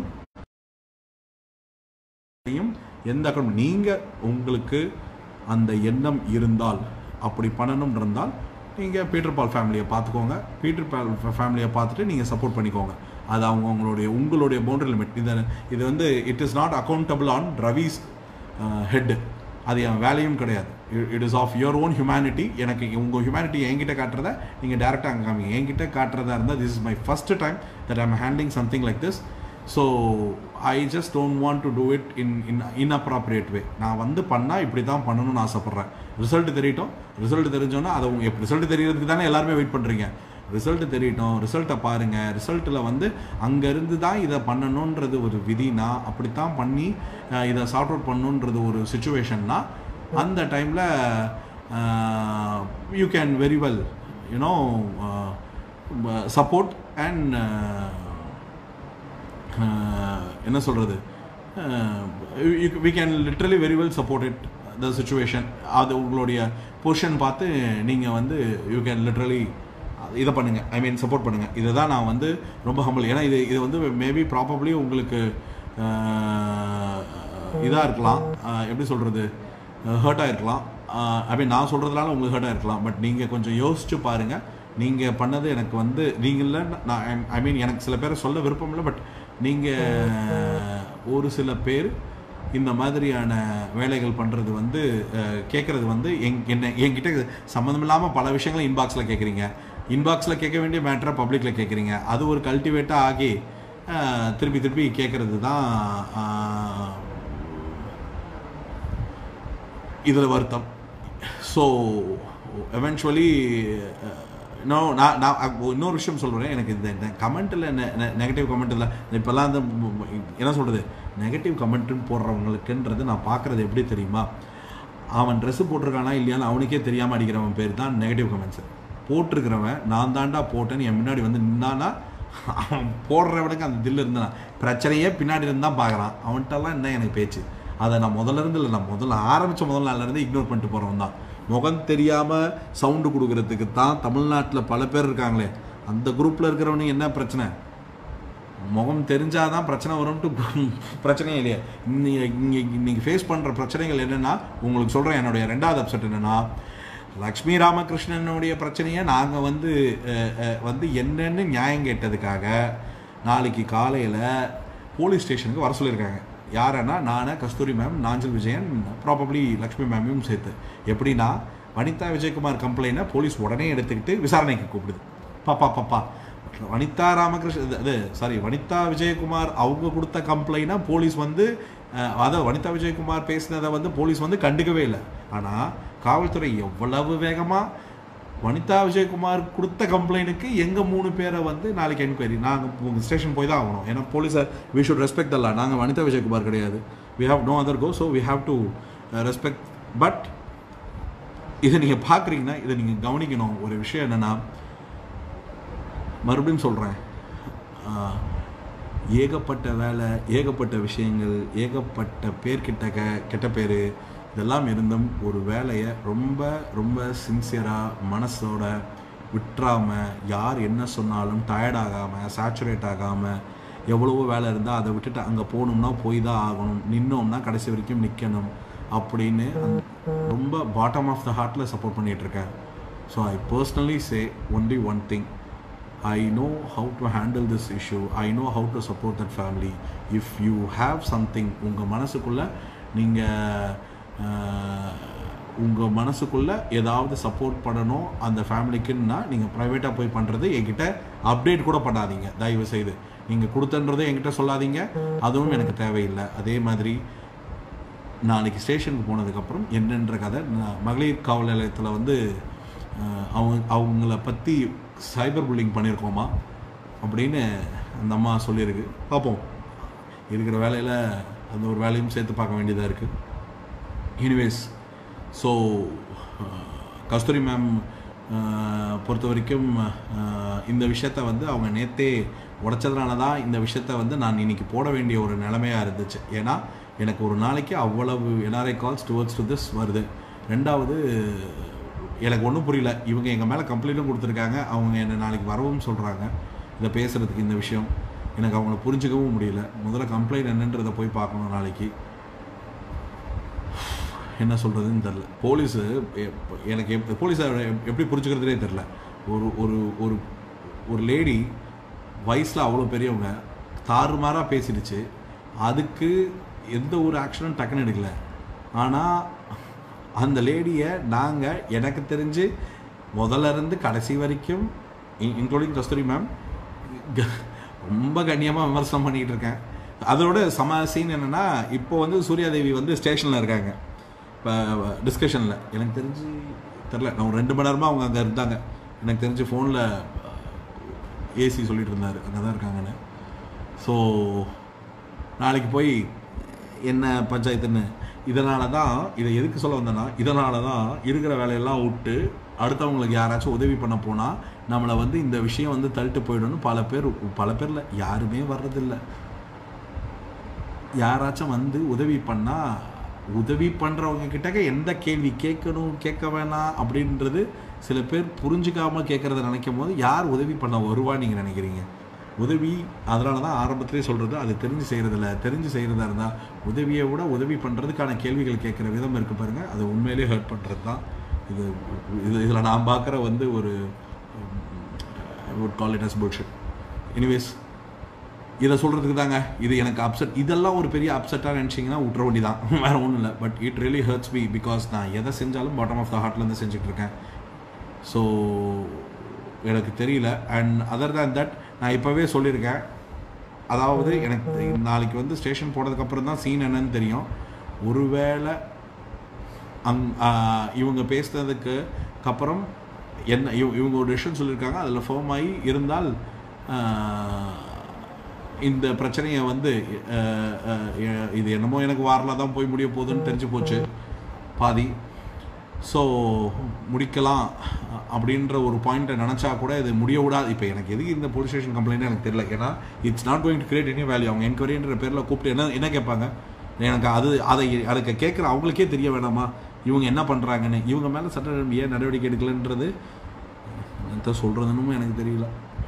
யும் எந்த அக்கௌண்ட் நீங்கள் உங்களுக்கு அந்த எண்ணம் இருந்தால் அப்படி பண்ணணும் இருந்தால் நீங்கள் பீட்டர் பால் ஃபேமிலியை பார்த்துக்கோங்க பீட்டர் பால் ஃபேமிலியை பார்த்துட்டு நீங்கள் சப்போர்ட் பண்ணிக்கோங்க அது அவங்க உங்களுடைய உங்களுடைய பவுண்டரி லிமிட் இது இது வந்து it is not accountable on Ravi's head அது என் வேலையும் கிடையாது it is of your own humanity எனக்கு உங்கள் ஹியூமனிட்டி என்கிட்ட காட்டுறத நீங்கள் டேரெக்டாக அங்கே காமிங்க என்கிட்ட காட்டுறதா இருந்தால் this is my first time that I'm handling something like this so I just don't want to do it in in inappropriate way நான் வந்து பண்ணால் இப்படி தான் பண்ணணும்னு ஆசைப்பட்றேன் ரிசல்ட் தெரியட்டும் ரிசல்ட் தெரிஞ்சோன்னா அதை ரிசல்ட் தெரியறதுக்கு தானே எல்லாருமே வெயிட் பண்ணுறீங்க ரிசல்ட் தெரியட்டும் ரிசல்ட்டை பாருங்கள் ரிசல்ட்டில் வந்து அங்கேருந்து தான் இதை பண்ணணுன்றது ஒரு விதினா அப்படித்தான் பண்ணி அஹ், இதை சார்ட் அவுட் பண்ணணுன்றது ஒரு சுச்சுவேஷன்னா அந்த டைமில் you can very well you know support and என்ன சொல்கிறது we can literally very well support it the situation அது உங்களுடைய பொசிஷன் பார்த்து நீங்கள் வந்து யூ கேன் லிட்ரலி இதை பண்ணுங்கள் ஐ மீன் சப்போர்ட் பண்ணுங்கள் இதை தான் நான் வந்து ரொம்ப ஹம்பிள் ஏன்னா இது இது வந்து மேபி ப்ராபப்ளி உங்களுக்கு இதாக இருக்கலாம் அஹ், எப்படி சொல்கிறது ஹர்ட்டாக இருக்கலாம் ஐ மீன் நான் சொல்கிறதுனால உங்களுக்கு ஹர்ட்டாக இருக்கலாம் பட் நீங்கள் கொஞ்சம் யோசிச்சு பாருங்கள் நீங்கள் பண்ணது எனக்கு வந்து நீங்கள் இல்லை நான் ஐ மீன் எனக்கு சில பேரை சொல்ல விருப்பம் இல்லை பட் நீங்கள் ஒரு சில பேர் இந்த மாதிரியான வேலைகள் பண்ணுறது வந்து கேட்குறது வந்து எங் என்ன என்கிட்ட சம்மந்தம் இல்லாமல் பல விஷயங்களை இன்பாக்ஸில் கேட்குறீங்க இன்பாக்ஸில் கேட்க வேண்டிய மேட்டரை பப்ளிக்கில் கேட்குறீங்க அது ஒரு கல்டிவேட்டாக ஆகி அஹ், திருப்பி திருப்பி கேட்குறது தான் அஹ், இதில் வருத்தம் ஸோ எவென்ச்சுவலி நோ நான் நான் அ- இன்னொரு விஷயம் சொல்கிறேன் எனக்கு இந்த இந்த கமெண்ட்டில் நெகட்டிவ் கமெண்ட் இல்லை இப்போல்லாம் அந்த ம், ம், என்ன சொல்கிறது நெகட்டிவ் கமெண்ட்டுன்னு போடுறவங்களுக்குன்றது நான் பார்க்குறது எப்படி தெரியுமா அவன் ட்ரெஸ்ஸு போட்டிருக்கானா இல்லையான்னு அவனுக்கே தெரியாமல் அடிக்கிறவன் பேர் தான் நெகட்டிவ் கமெண்ட்ஸு போட்டிருக்கிறவன் நான் தாண்டா போட்டேன்னு என் முன்னாடி வந்து நின்னானா அவன் போடுறவனுக்கு அந்த தில்லு இருந்தான் பிரச்சனையே பின்னாடி இருந்து தான் பார்க்குறான் அவன்கிட்டலாம் என்ன எனக்கு பேச்சு அதை நான் முதல்ல இருந்து இல்லை நான் முதல்ல ஆரம்பித்த முதல் நாள்ல இருந்து இக்னோர் பண்ணிட்டு போகிறவன் தான் முகம் தெரியாமல் சவுண்டு கொடுக்கறதுக்கு தான் தமிழ்நாட்டில் பல பேர் இருக்காங்களே அந்த குரூப்பில் இருக்கிறவனுக்கு என்ன பிரச்சனை முகம் தெரிஞ்சாதான் பிரச்சனை வரும்ட்டு பிரச்சனையே இல்லையா இன்னைக்கு இங்கே இன்னைக்கு ஃபேஸ் பண்ணுற பிரச்சனைகள் என்னென்னா உங்களுக்கு சொல்கிறேன் என்னுடைய ரெண்டாவது அப்செட் என்னென்னா லக்ஷ்மி ராமகிருஷ்ணனுடைய பிரச்சனையை நாங்கள் வந்து அஹ், அஹ், வந்து என்னன்னு நியாயம் கேட்டதுக்காக நாளைக்கு காலையில் போலீஸ் ஸ்டேஷனுக்கு வர சொல்லியிருக்காங்க யாரன்னா நான் கஸ்தூரி மேம் நாஞ்சல் விஜயன் ப்ராபப்ளி லக்ஷ்மி மேமையும் சேர்த்து எப்படின்னா வனிதா விஜயகுமார் கம்ப்ளைண்ட்டை போலீஸ் உடனே எடுத்துக்கிட்டு விசாரணைக்கு கூப்பிடுது பாப்பா பாப்பா வனிதா ராமகிருஷ்ண இது- இது சாரி வனிதா விஜயகுமார் அவங்க கொடுத்த கம்ப்ளைனா போலீஸ் வந்து அஹ், அதாவது வனிதா விஜயகுமார் பேசினதை வந்து போலீஸ் வந்து கண்டுக்கவே இல்லை ஆனால் காவல்துறை எவ்வளவு வேகமாக வனிதா விஜயகுமார் கொடுத்த கம்ப்ளைண்ட்டுக்கு எங்கள் மூணு பேரை வந்து நாளைக்கு என்கொயரி நாங்கள் உங்கள் ஸ்டேஷன் போய் தான் ஆகணும் ஏன்னா போலீஸை வி ஷுட் ரெஸ்பெக்ட் அல்ல நாங்கள் வனிதா விஜயகுமார் கிடையாது we have no other go so we have to respect but இதை நீங்கள் பார்க்குறீங்கன்னா இதை நீங்கள் கவனிக்கணும் ஒரு விஷயம் என்னென்னா மறுபடியும் சொல்கிறேன் ஏகப்பட்ட வேலை ஏகப்பட்ட விஷயங்கள் ஏகப்பட்ட பேர்கிட்ட க கெட்ட பேர் இதெல்லாம் இருந்தும் ஒரு வேலையை ரொம்ப ரொம்ப சின்சியராக மனசோட விட்டுறாமல் யார் என்ன சொன்னாலும் டயர்ட் ஆகாமல் சேச்சுரேட் ஆகாமல் எவ்வளவோ வேலை இருந்தால் அதை விட்டுட்டு அங்கே போகணும்னா போய் தான் ஆகணும் நின்னோம்னா கடைசி வரைக்கும் நிற்கணும் அப்படின்னு அந்த- ரொம்ப பாட்டம் ஆஃப் த ஹார்ட்டில் சப்போர்ட் பண்ணிகிட்ருக்கேன் so I personally say only one thing I know how to handle this issue I know how to support that family if you have something உங்கள் மனசுக்குள்ளே நீங்கள் உங்கள் மனசுக்குள்ளே ஏதாவது சப்போர்ட் பண்ணணும் அந்த ஃபேமிலிக்குன்னா நீங்கள் ப்ரைவேட்டாக போய் பண்ணுறது என்கிட்ட அப்டேட் கூட பண்ணாதீங்க தயவு செய்து நீங்கள் கொடுத்தன்றதை என்கிட்ட சொல்லாதீங்க அதுவும் எனக்கு தேவையில்லை அதே மாதிரி நாளைக்கு ஸ்டேஷனுக்கு போனதுக்கப்புறம் என்னன்ற கதை நான் மகளிர் காவல் நிலையத்தில் வந்து அஹ், அவங்க அவங்கள பற்றி சைபர் புல்லிங் பண்ணியிருக்கோமா அப்படின்னு அந்த அம்மா சொல்லியிருக்கு பார்ப்போம் இருக்கிற வேலையில் அந்த ஒரு வேலையும் சேர்த்து பார்க்க வேண்டியதாக இருக்குது எனிவேஸ் ஸோ கஸ்தூரி மேம் பொறுத்த வரைக்கும் அஹ், இந்த விஷயத்த வந்து அவங்க நேத்தே உடைச்சதுனால தான் இந்த விஷயத்த வந்து நான் இன்னைக்கு போட வேண்டிய ஒரு நிலைமையாக இருந்துச்சு ஏன்னா எனக்கு ஒரு நாளைக்கு அவ்வளவு NRI calls towards to this வருது ரெண்டாவது எனக்கு ஒன்றும் புரியல இவங்க எங்கள் மேலே கம்ப்ளைண்ட்டும் கொடுத்துருக்காங்க அவங்க என்னை நாளைக்கு வரவும் சொல்கிறாங்க இதை பேசுகிறதுக்கு இந்த விஷயம் எனக்கு அவங்கள புரிஞ்சுக்கவும் முடியல முதல்ல கம்ப்ளைண்ட் என்னன்றதை போய் பார்க்கணும் நாளைக்கு என்ன சொல்கிறதுன்னு தெரில போலீஸு எப்- எனக்கு எப் போலீஸை எப்படி புரிஞ்சுக்கிறதுனே தெரில ஒரு ஒரு ஒரு ஒரு லேடி வயசில் அவ்வளோ பெரியவங்க தாறுமாறாக பேசிடுச்சு அதுக்கு எந்த ஒரு ஆக்ஷனும் டக்குன்னு எடுக்கல ஆனால் அந்த லேடியை நாங்கள் எனக்கு தெரிஞ்சு முதல்ல இருந்து கடைசி வரைக்கும் இன்க்ளூடிங் கஸ்தூரி மேம் ரொம்ப கண்ணியமாக விமர்சனம் பண்ணிக்கிட்டு இருக்கேன் அதோட சம சீன் என்னென்னா இப்போ வந்து சூர்யாதேவி வந்து ஸ்டேஷனில் இருக்காங்க இப்போ டிஸ்கஷனில் எனக்கு தெரிஞ்சு தெரில நான் ஒரு ரெண்டு மணி நேரமாக அவங்க அங்கே இருந்தாங்க எனக்கு தெரிஞ்சு ஃபோனில் ஏசி சொல்லிட்டு இருந்தார் அங்கே தான் இருக்காங்கன்னு ஸோ நாளைக்கு போய் என்ன பஞ்சாயத்துன்னு இதனால தான் இதை எதுக்கு சொல்ல வந்தேன்னா இதனால தான் இருக்கிற வேலையெல்லாம் விட்டு அடுத்தவங்களுக்கு யாராச்சும் உதவி பண்ண போனால் நம்மளை வந்து இந்த விஷயம் வந்து தள்ளிட்டு போயிடும்னு பல பேர் பல பேரில் யாருமே வர்றதில்லை யாராச்சும் வந்து உதவி பண்ணால் உதவி பண்ணுறவங்க கிட்டக்க எந்த கேள்வி கேட்கணும் கேட்க வேணாம் அப்படின்றது சில பேர் புரிஞ்சுக்காம கேட்குறத நினைக்கும் போது யார் உதவி பண்ண வருவா நீங்கள் நினைக்கிறீங்க உதவி அதனால தான் ஆரம்பத்திலே சொல்கிறது அது தெரிஞ்சு செய்கிறதில்ல தெரிஞ்சு செய்கிறதா இருந்தால் உதவியை விட உதவி பண்ணுறதுக்கான கேள்விகள் கேட்குற விதம் இருக்குது பாருங்கள் அது உண்மையிலேயே ஹர்ட் பண்ணுறது தான் இது இது இதில் நான் பார்க்குற வந்து ஒரு would call it as bullshit anyways இதை சொல்கிறதுக்கு தாங்க இது எனக்கு அப்செட் இதெல்லாம் ஒரு பெரிய அப்செட்டாக நினச்சிங்கன்னா விட்ற வேண்டி தான் வேறு ஒன்றும் இல்லை but it really hurts me because நான் எதை செஞ்சாலும் பாட்டம் ஆஃப் த ஹார்ட்லேருந்து செஞ்சுட்டு இருக்கேன் ஸோ எனக்கு தெரியல அண்ட் அதர் தேன் தட் நான் இப்போவே சொல்லியிருக்கேன் அதாவது எனக்கு நாளைக்கு வந்து ஸ்டேஷன் போனதுக்கப்புறம் தான் சீன் என்னன்னு தெரியும் ஒருவேளை அங் ஆஹ் இவங்க பேசுனதுக்கு அப்புறம் என்ன இவ- இவங்க ஒரு டிசிஷன் சொல்லியிருக்காங்க அதில் ஃபோம் ஆகி இருந்தால் ஆஹ், இந்த பிரச்சனையை வந்து ஆஹ், ஆஹ், எ- இது என்னமோ எனக்கு வாரில் தான் போய் முடிய போகுதுன்னு தெரிஞ்சு போச்சு பாதி ஸோ முடிக்கலாம் அப்படின்ற ஒரு பாயிண்ட்டை நினச்சா கூட இது முடிய விடாது இப்போ எனக்கு எதுக்கு இந்த போலீஸ் ஸ்டேஷன் கம்ப்ளைண்ட் எனக்கு தெரியல ஏன்னா it's not going to create any value அவங்க என்கொயரின்ற பேரில் கூப்பிட்டு என்ன என்ன கேட்பாங்க எனக்கு அது அதை அதுக்கு கேட்குற அவங்களுக்கே தெரிய வேணாமா இவங்க என்ன பண்ணுறாங்கன்னு இவங்க மேலே சட்ட ஏன் நடவடிக்கை எடுக்கலன்றது என்ன சொல்கிறதுன்னு எனக்கு தெரியல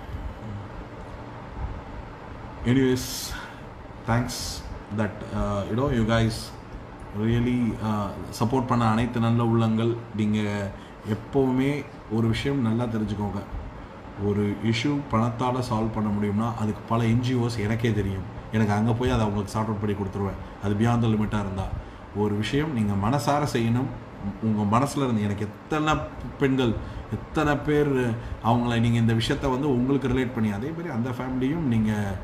anyways thanks that you know you guys really support பண்ண அனைத்து நல்ல உள்ளங்கள் நீங்கள் எப்போவுமே ஒரு விஷயம் நல்லா தெரிஞ்சுக்கோங்க ஒரு இஷ்யூ பணத்தால் சால்வ் பண்ண முடியும்னா அதுக்கு பல என்ஜிஓஸ் எனக்கே தெரியும் எனக்கு அங்கே போய் அதை அவங்களுக்கு சார்ட் அவுட் பண்ணி கொடுத்துருவேன் அது பியாண்ட் லிமிட்டாக இருந்தால் ஒரு விஷயம் நீங்கள் மனசார செய்யணும் உங்கள் மனசில் இருந்து எனக்கு எத்தனை பெண்கள் எத்தனை பேர் அவங்கள நீங்கள் இந்த விஷயத்த வந்து உங்களுக்கு ரிலேட் பண்ணி அதே மாதிரி அந்த ஃபேமிலியும் நீங்கள்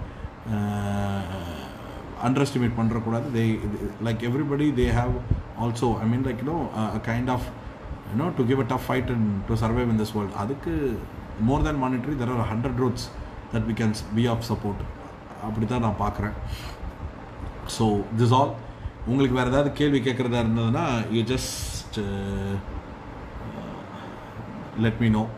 அண்டர் எஸ்டிமேட் பண்ணுறக்கூடாது they like everybody they have also I mean like you know kind of you know to give a tough fight and to survive in this world அதுக்கு more than monetary there are hundred routes that we can be of support அப்படி தான் நான் பார்க்குறேன் so this all உங்களுக்கு வேறு ஏதாவது கேள்வி கேட்குறதா இருந்ததுன்னா you just let me know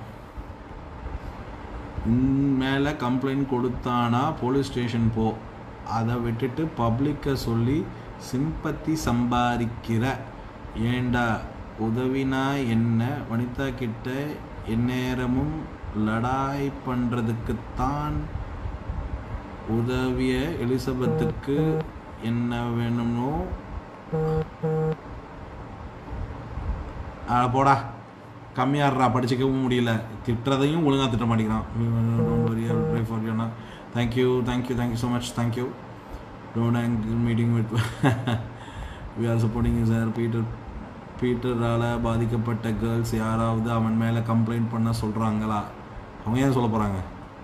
மேலே கம்ப்ளைண்ட் கொடுத்தானா போலீஸ் ஸ்டேஷன் போ அதை விட்டுட்டு பப்ளிக்கை சொல்லி சிம்பத்தி சம்பாதிக்கிற ஏண்டா உதவினா என்ன வனிதா கிட்ட எந்நேரமும் லடாய் பண்ணுறதுக்குத்தான் உதவிய எலிசபெத்துக்கு என்ன வேணுமோ ஆ போடா கம்மியாடுறா படிச்சிக்கவும் முடியல திட்டுறதையும் ஒழுங்காக திட்ட மாட்டேங்கிறான் thank you thank you thank you so much thank you don't angle meeting with we are supporting sir Peter பீட்டரால் பாதிக்கப்பட்ட கேர்ள்ஸ் யாராவது அவன் மேலே கம்ப்ளைண்ட் பண்ண சொல்கிறாங்களா அவங்க ஏன் சொல்ல போகிறாங்க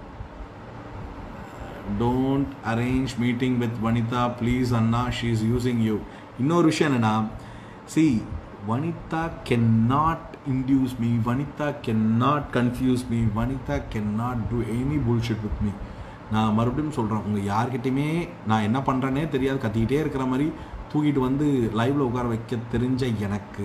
don't arrange meeting with Vanitha please அண்ணா ஷீ இஸ் யூஸிங் யூ இன்னொரு விஷயம் என்னென்னா see Vanitha can not induce me Vanitha can not confuse me Vanitha can not do any bullshit with me நான் மறுபடியும் சொல்கிறேன் உங்கள் யார்கிட்டையுமே நான் என்ன பண்ணுறேனே தெரியாது கத்திக்கிட்டே இருக்கிற மாதிரி தூக்கிட்டு வந்து லைவில் உட்கார வைக்க தெரிஞ்ச எனக்கு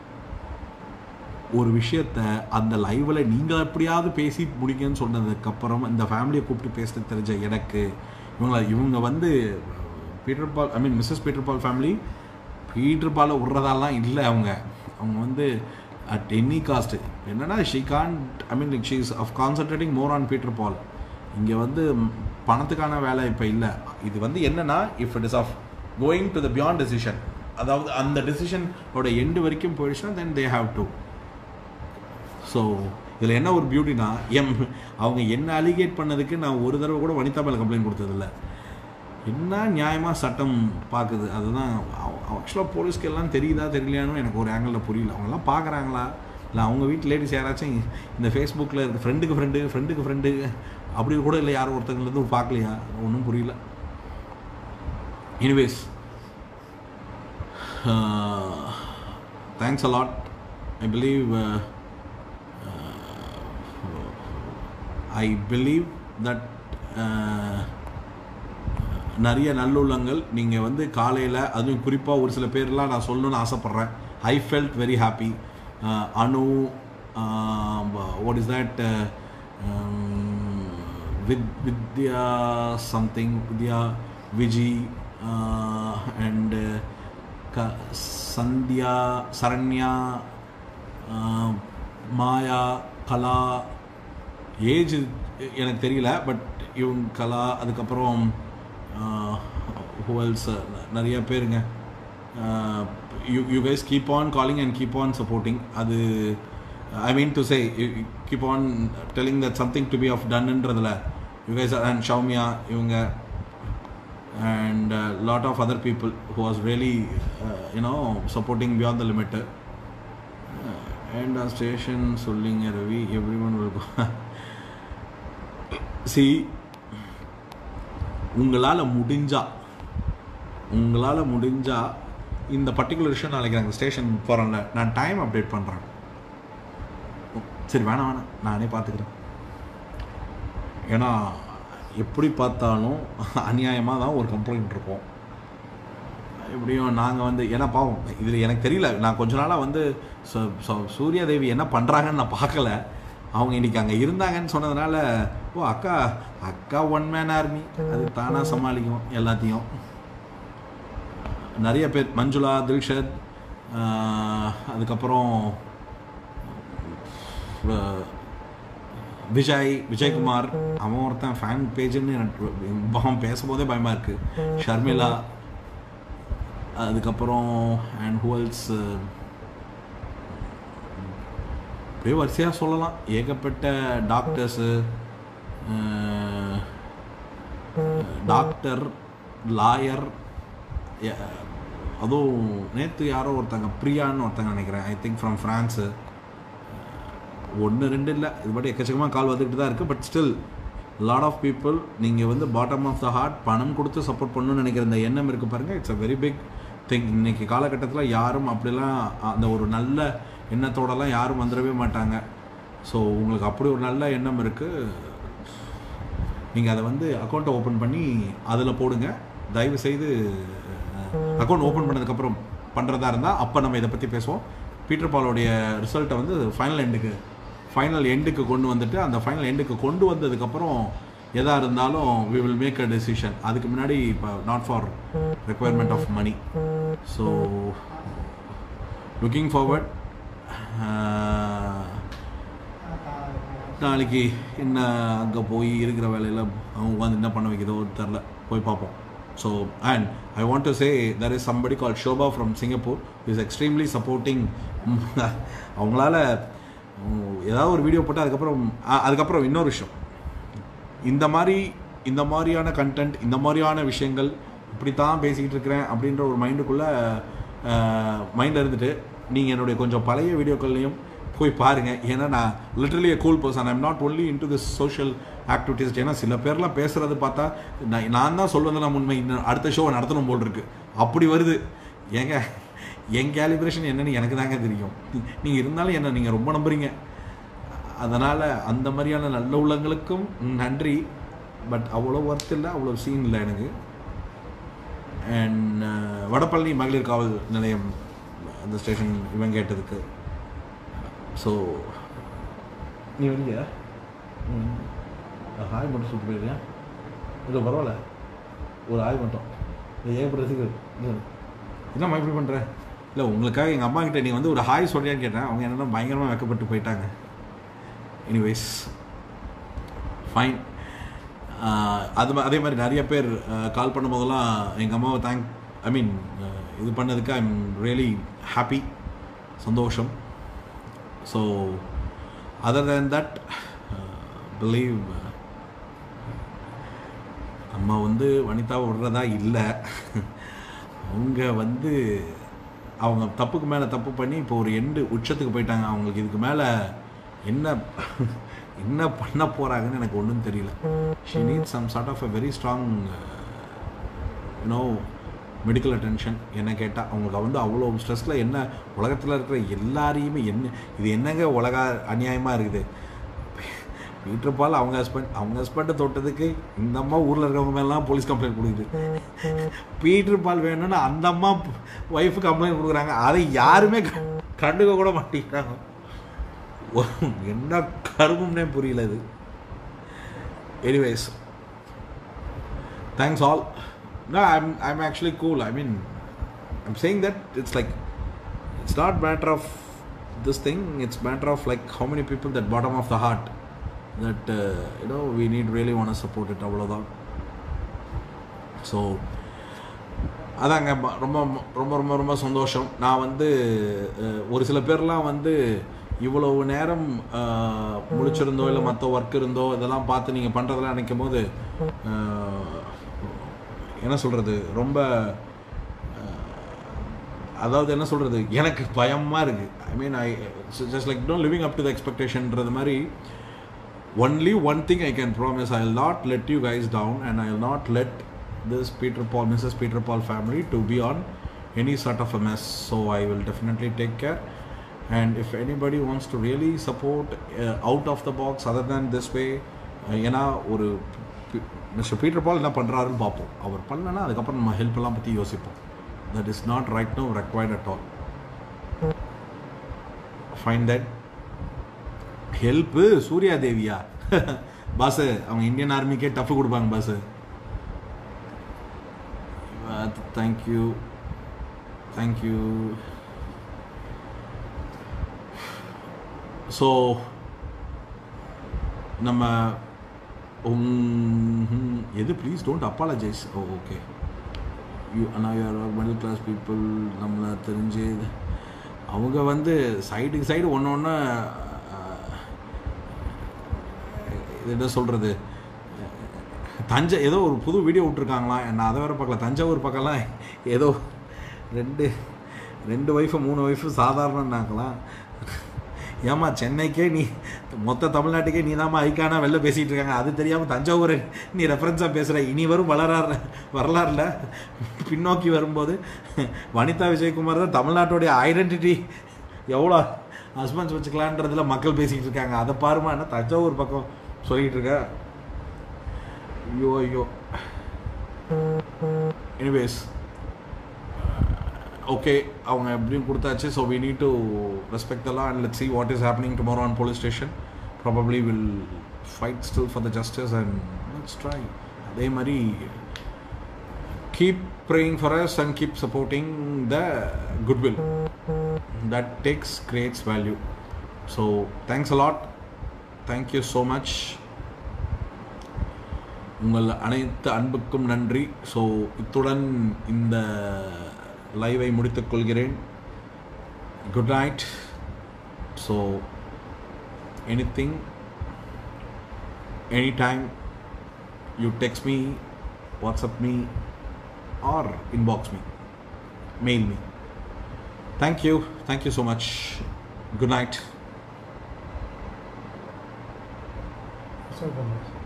ஒரு விஷயத்த அந்த லைவில் நீங்கள் எப்படியாவது பேசி முடிங்கன்னு சொன்னதுக்கப்புறம் இந்த ஃபேமிலியை கூப்பிட்டு பேச தெரிஞ்ச எனக்கு இவங்கள இவங்க வந்து Peter Paul I mean Mrs Peter Paul family Peter பாலை விட்றதாலாம் இல்லை அவங்க அவங்க வந்து அட் எனி காஸ்ட் என்னன்னா she can't I mean she is of concentrating more on Peter Paul இங்கே வந்து பணத்துக்கான வேலை இப்போ இல்லை இது வந்து என்னன்னா if it is of going to the beyond decision அதாவது அந்த டெசிஷனோட எண்டு வரைக்கும் போயிடுச்சுன்னா then they have to so இதில் என்ன ஒரு பியூட்டினா எம் அவங்க என்ன அலிகேட் பண்ணதுக்கு நான் ஒரு தடவை கூட வனிதா மேலே கம்ப்ளைண்ட் கொடுத்ததில்ல என்ன நியாயமாக சட்டம் பார்க்குது அதுதான் ஆக்சுவலாக போலீஸ்க்கு எல்லாம் தெரியுதா தெரியலையானு எனக்கு ஒரு ஆங்கிளில் புரியல அவங்கெல்லாம் பார்க்குறாங்களா இல்லை அவங்க வீட்டு லேடிஸ் யாராச்சும் இந்த ஃபேஸ்புக்கில் இருக்க ஃப்ரெண்டுக்கு ஃப்ரெண்டு ஃப்ரெண்டுக்கு ஃப்ரெண்டு அப்படி கூட இல்லை யாரும் ஒருத்தங்கலேருந்து பார்க்கலையா ஒன்றும் புரியல anyways thanks a lot I believe I believe that நிறைய நல்லுள்ளங்கள் நீங்கள் வந்து காலையில் அதுவும் குறிப்பாக ஒரு சில பேர்லாம் நான் சொல்லணும்னு ஆசைப்பட்றேன் I felt very happy Anu what is that with Vidya something Vidya Viji and க சந்தியா சரண்யா மாயா கலா ஏஜ் எனக்கு தெரியல பட் இவங்க கலா அதுக்கப்புறம் ஹுவல்ஸ் நிறைய பேருங்க you you guys keep on calling and keep on supporting அது I mean to say keep on telling that something to be of டன்ன்றதில் யூ கைஸ் அண்ட் ஷவுமியா இவங்க and lot of other people who was really you know supporting beyond the limit and station சொல்லிங்க Ravi everyone will see உங்களால் முடிஞ்சா உங்களால் முடிஞ்சா இந்த particular விஷயம் நாளைக்கு நாங்கள் ஸ்டேஷன் போகிறோம்ல நான் டைம் அப்டேட் பண்ணுறேன் சரி வேணாம் வேணாம் நானே பார்த்துக்கிறேன் ஏன்னா எப்படி பார்த்தாலும் அநியாயமாக தான் ஒரு கம்ப்ளைண்ட் இருக்கும் எப்படியும் நாங்கள் வந்து ஏன்னா பாவம் இதில் எனக்கு தெரியல நான் கொஞ்ச நாளாக வந்து சூர்யா தேவி என்ன பண்ணுறாங்கன்னு நான் பார்க்கல அவங்க இன்னைக்கு அங்கே இருந்தாங்கன்னு சொன்னதுனால ஓ அக்கா அக்கா ஒன் மேன் ஆர்மி அது தானாக சமாளிக்கும் எல்லாத்தையும் நிறைய பேர் மஞ்சுளா தில்ஷத் அதுக்கப்புறம் விஜய் விஜயகுமார் அவன் ஒருத்தன் ஃபேன் பேஜுன்னு எனக்கு அவன் பேசும்போதே பயமாக இருக்குது ஷர்மிளா அதுக்கப்புறம் அண்ட் ஹுவல்ஸ் அப்படியே வரிசையாக சொல்லலாம் ஏகப்பட்ட டாக்டர்ஸு டாக்டர் லாயர் அதுவும் நேற்று யாரோ ஒருத்தங்க பிரியான்னு ஒருத்தங்க நினைக்கிறேன் ஐ திங்க் ஃப்ரம் ஃப்ரான்ஸு ஒன்று ரெண்டு இல்லை இது மட்டும் எக்கச்சக்கமாக கால் வந்துக்கிட்டு தான் இருக்குது but still lot of people நீங்கள் வந்து பாட்டம் ஆஃப் த ஹார்ட் பணம் கொடுத்து சப்போர்ட் பண்ணணும்னு நினைக்கிற இந்த எண்ணம் இருக்குது பாருங்கள் it's a very big thing இன்றைக்கி காலகட்டத்தில் யாரும் அப்படிலாம் அந்த ஒரு நல்ல எண்ணத்தோடலாம் யாரும் வந்துடவே மாட்டாங்க ஸோ உங்களுக்கு அப்படி ஒரு நல்ல எண்ணம் இருக்குது நீங்கள் அதை வந்து அக்கௌண்ட்டை ஓப்பன் பண்ணி அதில் போடுங்க தயவு செய்து அக்கௌண்ட் ஓப்பன் பண்ணதுக்கப்புறம் பண்ணுறதா இருந்தால் அப்போ நம்ம இதை பற்றி பேசுவோம் பீட்டர் பாலோடைய ரிசல்ட்டை வந்து ஃபைனல் எண்டுக்கு ஃபைனல் எண்டுக்கு கொண்டு வந்துட்டு அந்த ஃபைனல் எண்டுக்கு கொண்டு வந்ததுக்கப்புறம் எதாக இருந்தாலும் we will make a decision அதுக்கு முன்னாடி இப்போ not for requirement of money so looking forward நாளைக்கு என்ன அங்கே போய் இருக்கிற வேலையில் அவங்க உட்காந்து என்ன பண்ண வைக்கிறதோ தெரில போய் பார்ப்போம் so and I want to say there is somebody call Shobha from Singapore is extremely supporting அவங்களால உம், ஏதாவது ஒரு வீடியோ போட்டு அதுக்கப்புறம் அ- அதுக்கப்புறம் இன்னொரு விஷயம் இந்த மாதிரி இந்த மாதிரியான கண்டென்ட் இந்த மாதிரியான விஷயங்கள் இப்படி தான் பேசிக்கிட்டு இருக்கிறேன் அப்படின்ற ஒரு மைண்டுக்குள்ளே மைண்டில் இருந்துட்டு நீங்கள் என்னுடைய கொஞ்சம் பழைய வீடியோக்கள்லையும் போய் பாருங்கள் ஏன்னா நான் literally a cool person I'm not only into this social activities ஏன்னா சில பேர்லாம் பேசுறது பார்த்தா நான் நான் தான் சொல்வதெல்லாம் உண்மை இன்னும் அடுத்த ஷோவை நடத்தணும் போல் இருக்கு அப்படி வருது ஏங்க என் கேலிப்ரேஷன் என்னன்னு எனக்கு தாங்க தெரியும் நீங்கள் இருந்தாலும் என்ன நீங்கள் ரொம்ப நம்புறீங்க அதனால் அந்த மாதிரியான நல்ல உள்ளங்களுக்கும் நன்றி பட் அவ்வளோ ஒர்த் இல்லை அவ்வளோ சீன் இல்லை எனக்கு அண்ட் வடபழனி மகளிர் காவல் நிலையம் அந்த ஸ்டேஷன் இவன் கேட்டதுக்கு ஸோ நீ வெளியா ஹாய் மட்டும் சொல்லிட்டு போயிருக்கியா இல்லை பரவாயில்ல ஒரு ஹாய் மட்டும் இல்லை ஏகப்படுறதுக்கு என்னம்மா இப்படி பண்ணுற இல்லை உங்களுக்காக எங்கள் அம்மா கிட்ட நீ வந்து ஒரு ஹாய் சொல்றியான்னு கேட்டேன் அவங்க என்னென்னா பயங்கரமாக வெக்கப்பட்டு போயிட்டாங்க எனிவேஸ் ஃபைன் அது மா- அதே மாதிரி நிறைய பேர் கால் பண்ணும்போதெல்லாம் எங்கள் அம்மாவை தேங்க் ஐ மீன் இது பண்ணதுக்கு ஐ எம் ரியலி ஹாப்பி சந்தோஷம் so other than that believe அம்மா வந்து வனிதாவை விடுறதா இல்லை அவங்க வந்து அவங்க தப்புக்கு மேலே தப்பு பண்ணி இப்போ ஒரு எண்டு உச்சத்துக்கு போயிட்டாங்க அவங்களுக்கு இதுக்கு மேலே என்ன என்ன பண்ண போகிறாங்கன்னு எனக்கு ஒன்றும் தெரியல she need some sort of a very strong you know medical attention என்ன கேட்டால் அவங்களுக்கு வந்து அவ்வளோ ஸ்ட்ரெஸ்ஸில் என்ன உலகத்தில் இருக்கிற எல்லாரையுமே என்ன இது என்னங்க உலக அநியாயமாக இருக்குது பீட்டர் பால் அவங்க ஹஸ்பண்ட் அவங்க ஹஸ்பண்டை தொட்டதுக்கு இந்த அம்மா ஊரில் இருக்கிறவங்க மேலாம் போலீஸ் கம்ப்ளைண்ட் கொடுக்குது பீட்டர் பால் வேணும்னு அந்த அம்மா ஒய்ஃபு கம்ப்ளைண்ட் கொடுக்குறாங்க அதை யாருமே க- கண்டுக்க கூட மாட்டேங்கிறாங்க ஒரு- என்ன கருமம்னே புரியல இது anyways thanks all no i'm i'm actually cool i mean i'm saying that it's like it's not matter of this thing it's matter of like how many people that bottom of the heart that uh, you know we need really want to support it அவ்வளோதான் so அதாங்க ம- ரொம்ப ரொம்ப ரொம்ப ரொம்ப சந்தோஷம் நான் வந்து அஹ், ஒரு சில பேர்லாம் வந்து இவ்வளவு நேரம் அஹ், முழிச்சிருந்தோ இல்லை மற்ற ஒர்க் இருந்தோ இதெல்லாம் பார்த்து நீங்கள் பண்ணுறதெல்லாம் நினைக்கும் போது அஹ், என்ன சொல்கிறது ரொம்ப அஹ், அதாவது என்ன சொல்கிறது எனக்கு பயமாக இருக்குது I mean I just like don't living up to the எக்ஸ்பெக்டேஷன்றது மாதிரி only one thing I can promise I will not let you guys down and I will not let this Peter Paul, Mrs. Peter Paul family to be on any sort of a mess. So I will definitely take care. And if anybody wants to really support uh, out of the box other than this way, uh, ஏன்னா ஒரு mister Peter பால் என்ன பண்ணுறாருன்னு பார்ப்போம் அவர் பண்ணனா அதுக்கப்புறம் நம்ம help எல்லாம் பற்றி யோசிப்போம் that is not right no required at all fine that help Surya தேவியா பாஸ் அவங்க இந்தியன் ஆர்மிக்கே டஃப் கொடுப்பாங்க பாஸ் தேங்க்யூ தேங்க்யூ ஸோ நம்ம உம், எது please don't apologise oh okay you ஆனால் யூஆர் மிடில் கிளாஸ் பீப்புள் நம்மளை தெரிஞ்சு அவங்க வந்து சைடுக்கு சைடு ஒன்று ஒன்று இது என்ன சொல்கிறது தஞ்சை ஏதோ ஒரு புது வீடியோ விட்ருக்காங்களாம் நான் அதை வேற பார்க்கல தஞ்சாவூர் பக்கம்லாம் ஏதோ ரெண்டு ரெண்டு ஒய்ஃபு மூணு ஒய்ஃபு சாதாரணன்னாங்களாம் ஏம்மா சென்னைக்கே நீ மொத்த தமிழ்நாட்டுக்கே நீ தாம்மா ஐக்கானா வெளில பேசிகிட்டு இருக்காங்க அது தெரியாமல் தஞ்சாவூர் நீ ரெஃபரன்ஸாக பேசுகிற இனி வரும் வளராறு வரலாறுல பின்னோக்கி வரும்போது வனிதா விஜயகுமார் தான் தமிழ்நாட்டுடைய ஐடென்டிட்டி எவ்வளோ ஹஸ்பண்ட்ஸ் வச்சுக்கலான்றதுல மக்கள் பேசிக்கிட்டு இருக்காங்க அதை பாருமா என்ன தஞ்சாவூர் பக்கம் சொல்லிக்கிட்டு இருக்க ஐயோ ஐயோ எனிவேஸ் ஓகே அவங்க எப்படியும் கொடுத்தாச்சு so we need to respect தலாம் and let see what is happening tomorrow on police station probably will fight still for the justice and let's try அதே மாதிரி keep praying for us and keep supporting the goodwill that takes creates value so thanks a lot thank you so much உங்கள் அனைத்து அன்புக்கும் நன்றி so இத்துடன் இந்த லைவை முடித்துக் கொள்கிறேன் good night so anything, anytime, you text me, WhatsApp me, or inbox me, mail me. Thank you. Thank you so much. Good night. So, Ganesh.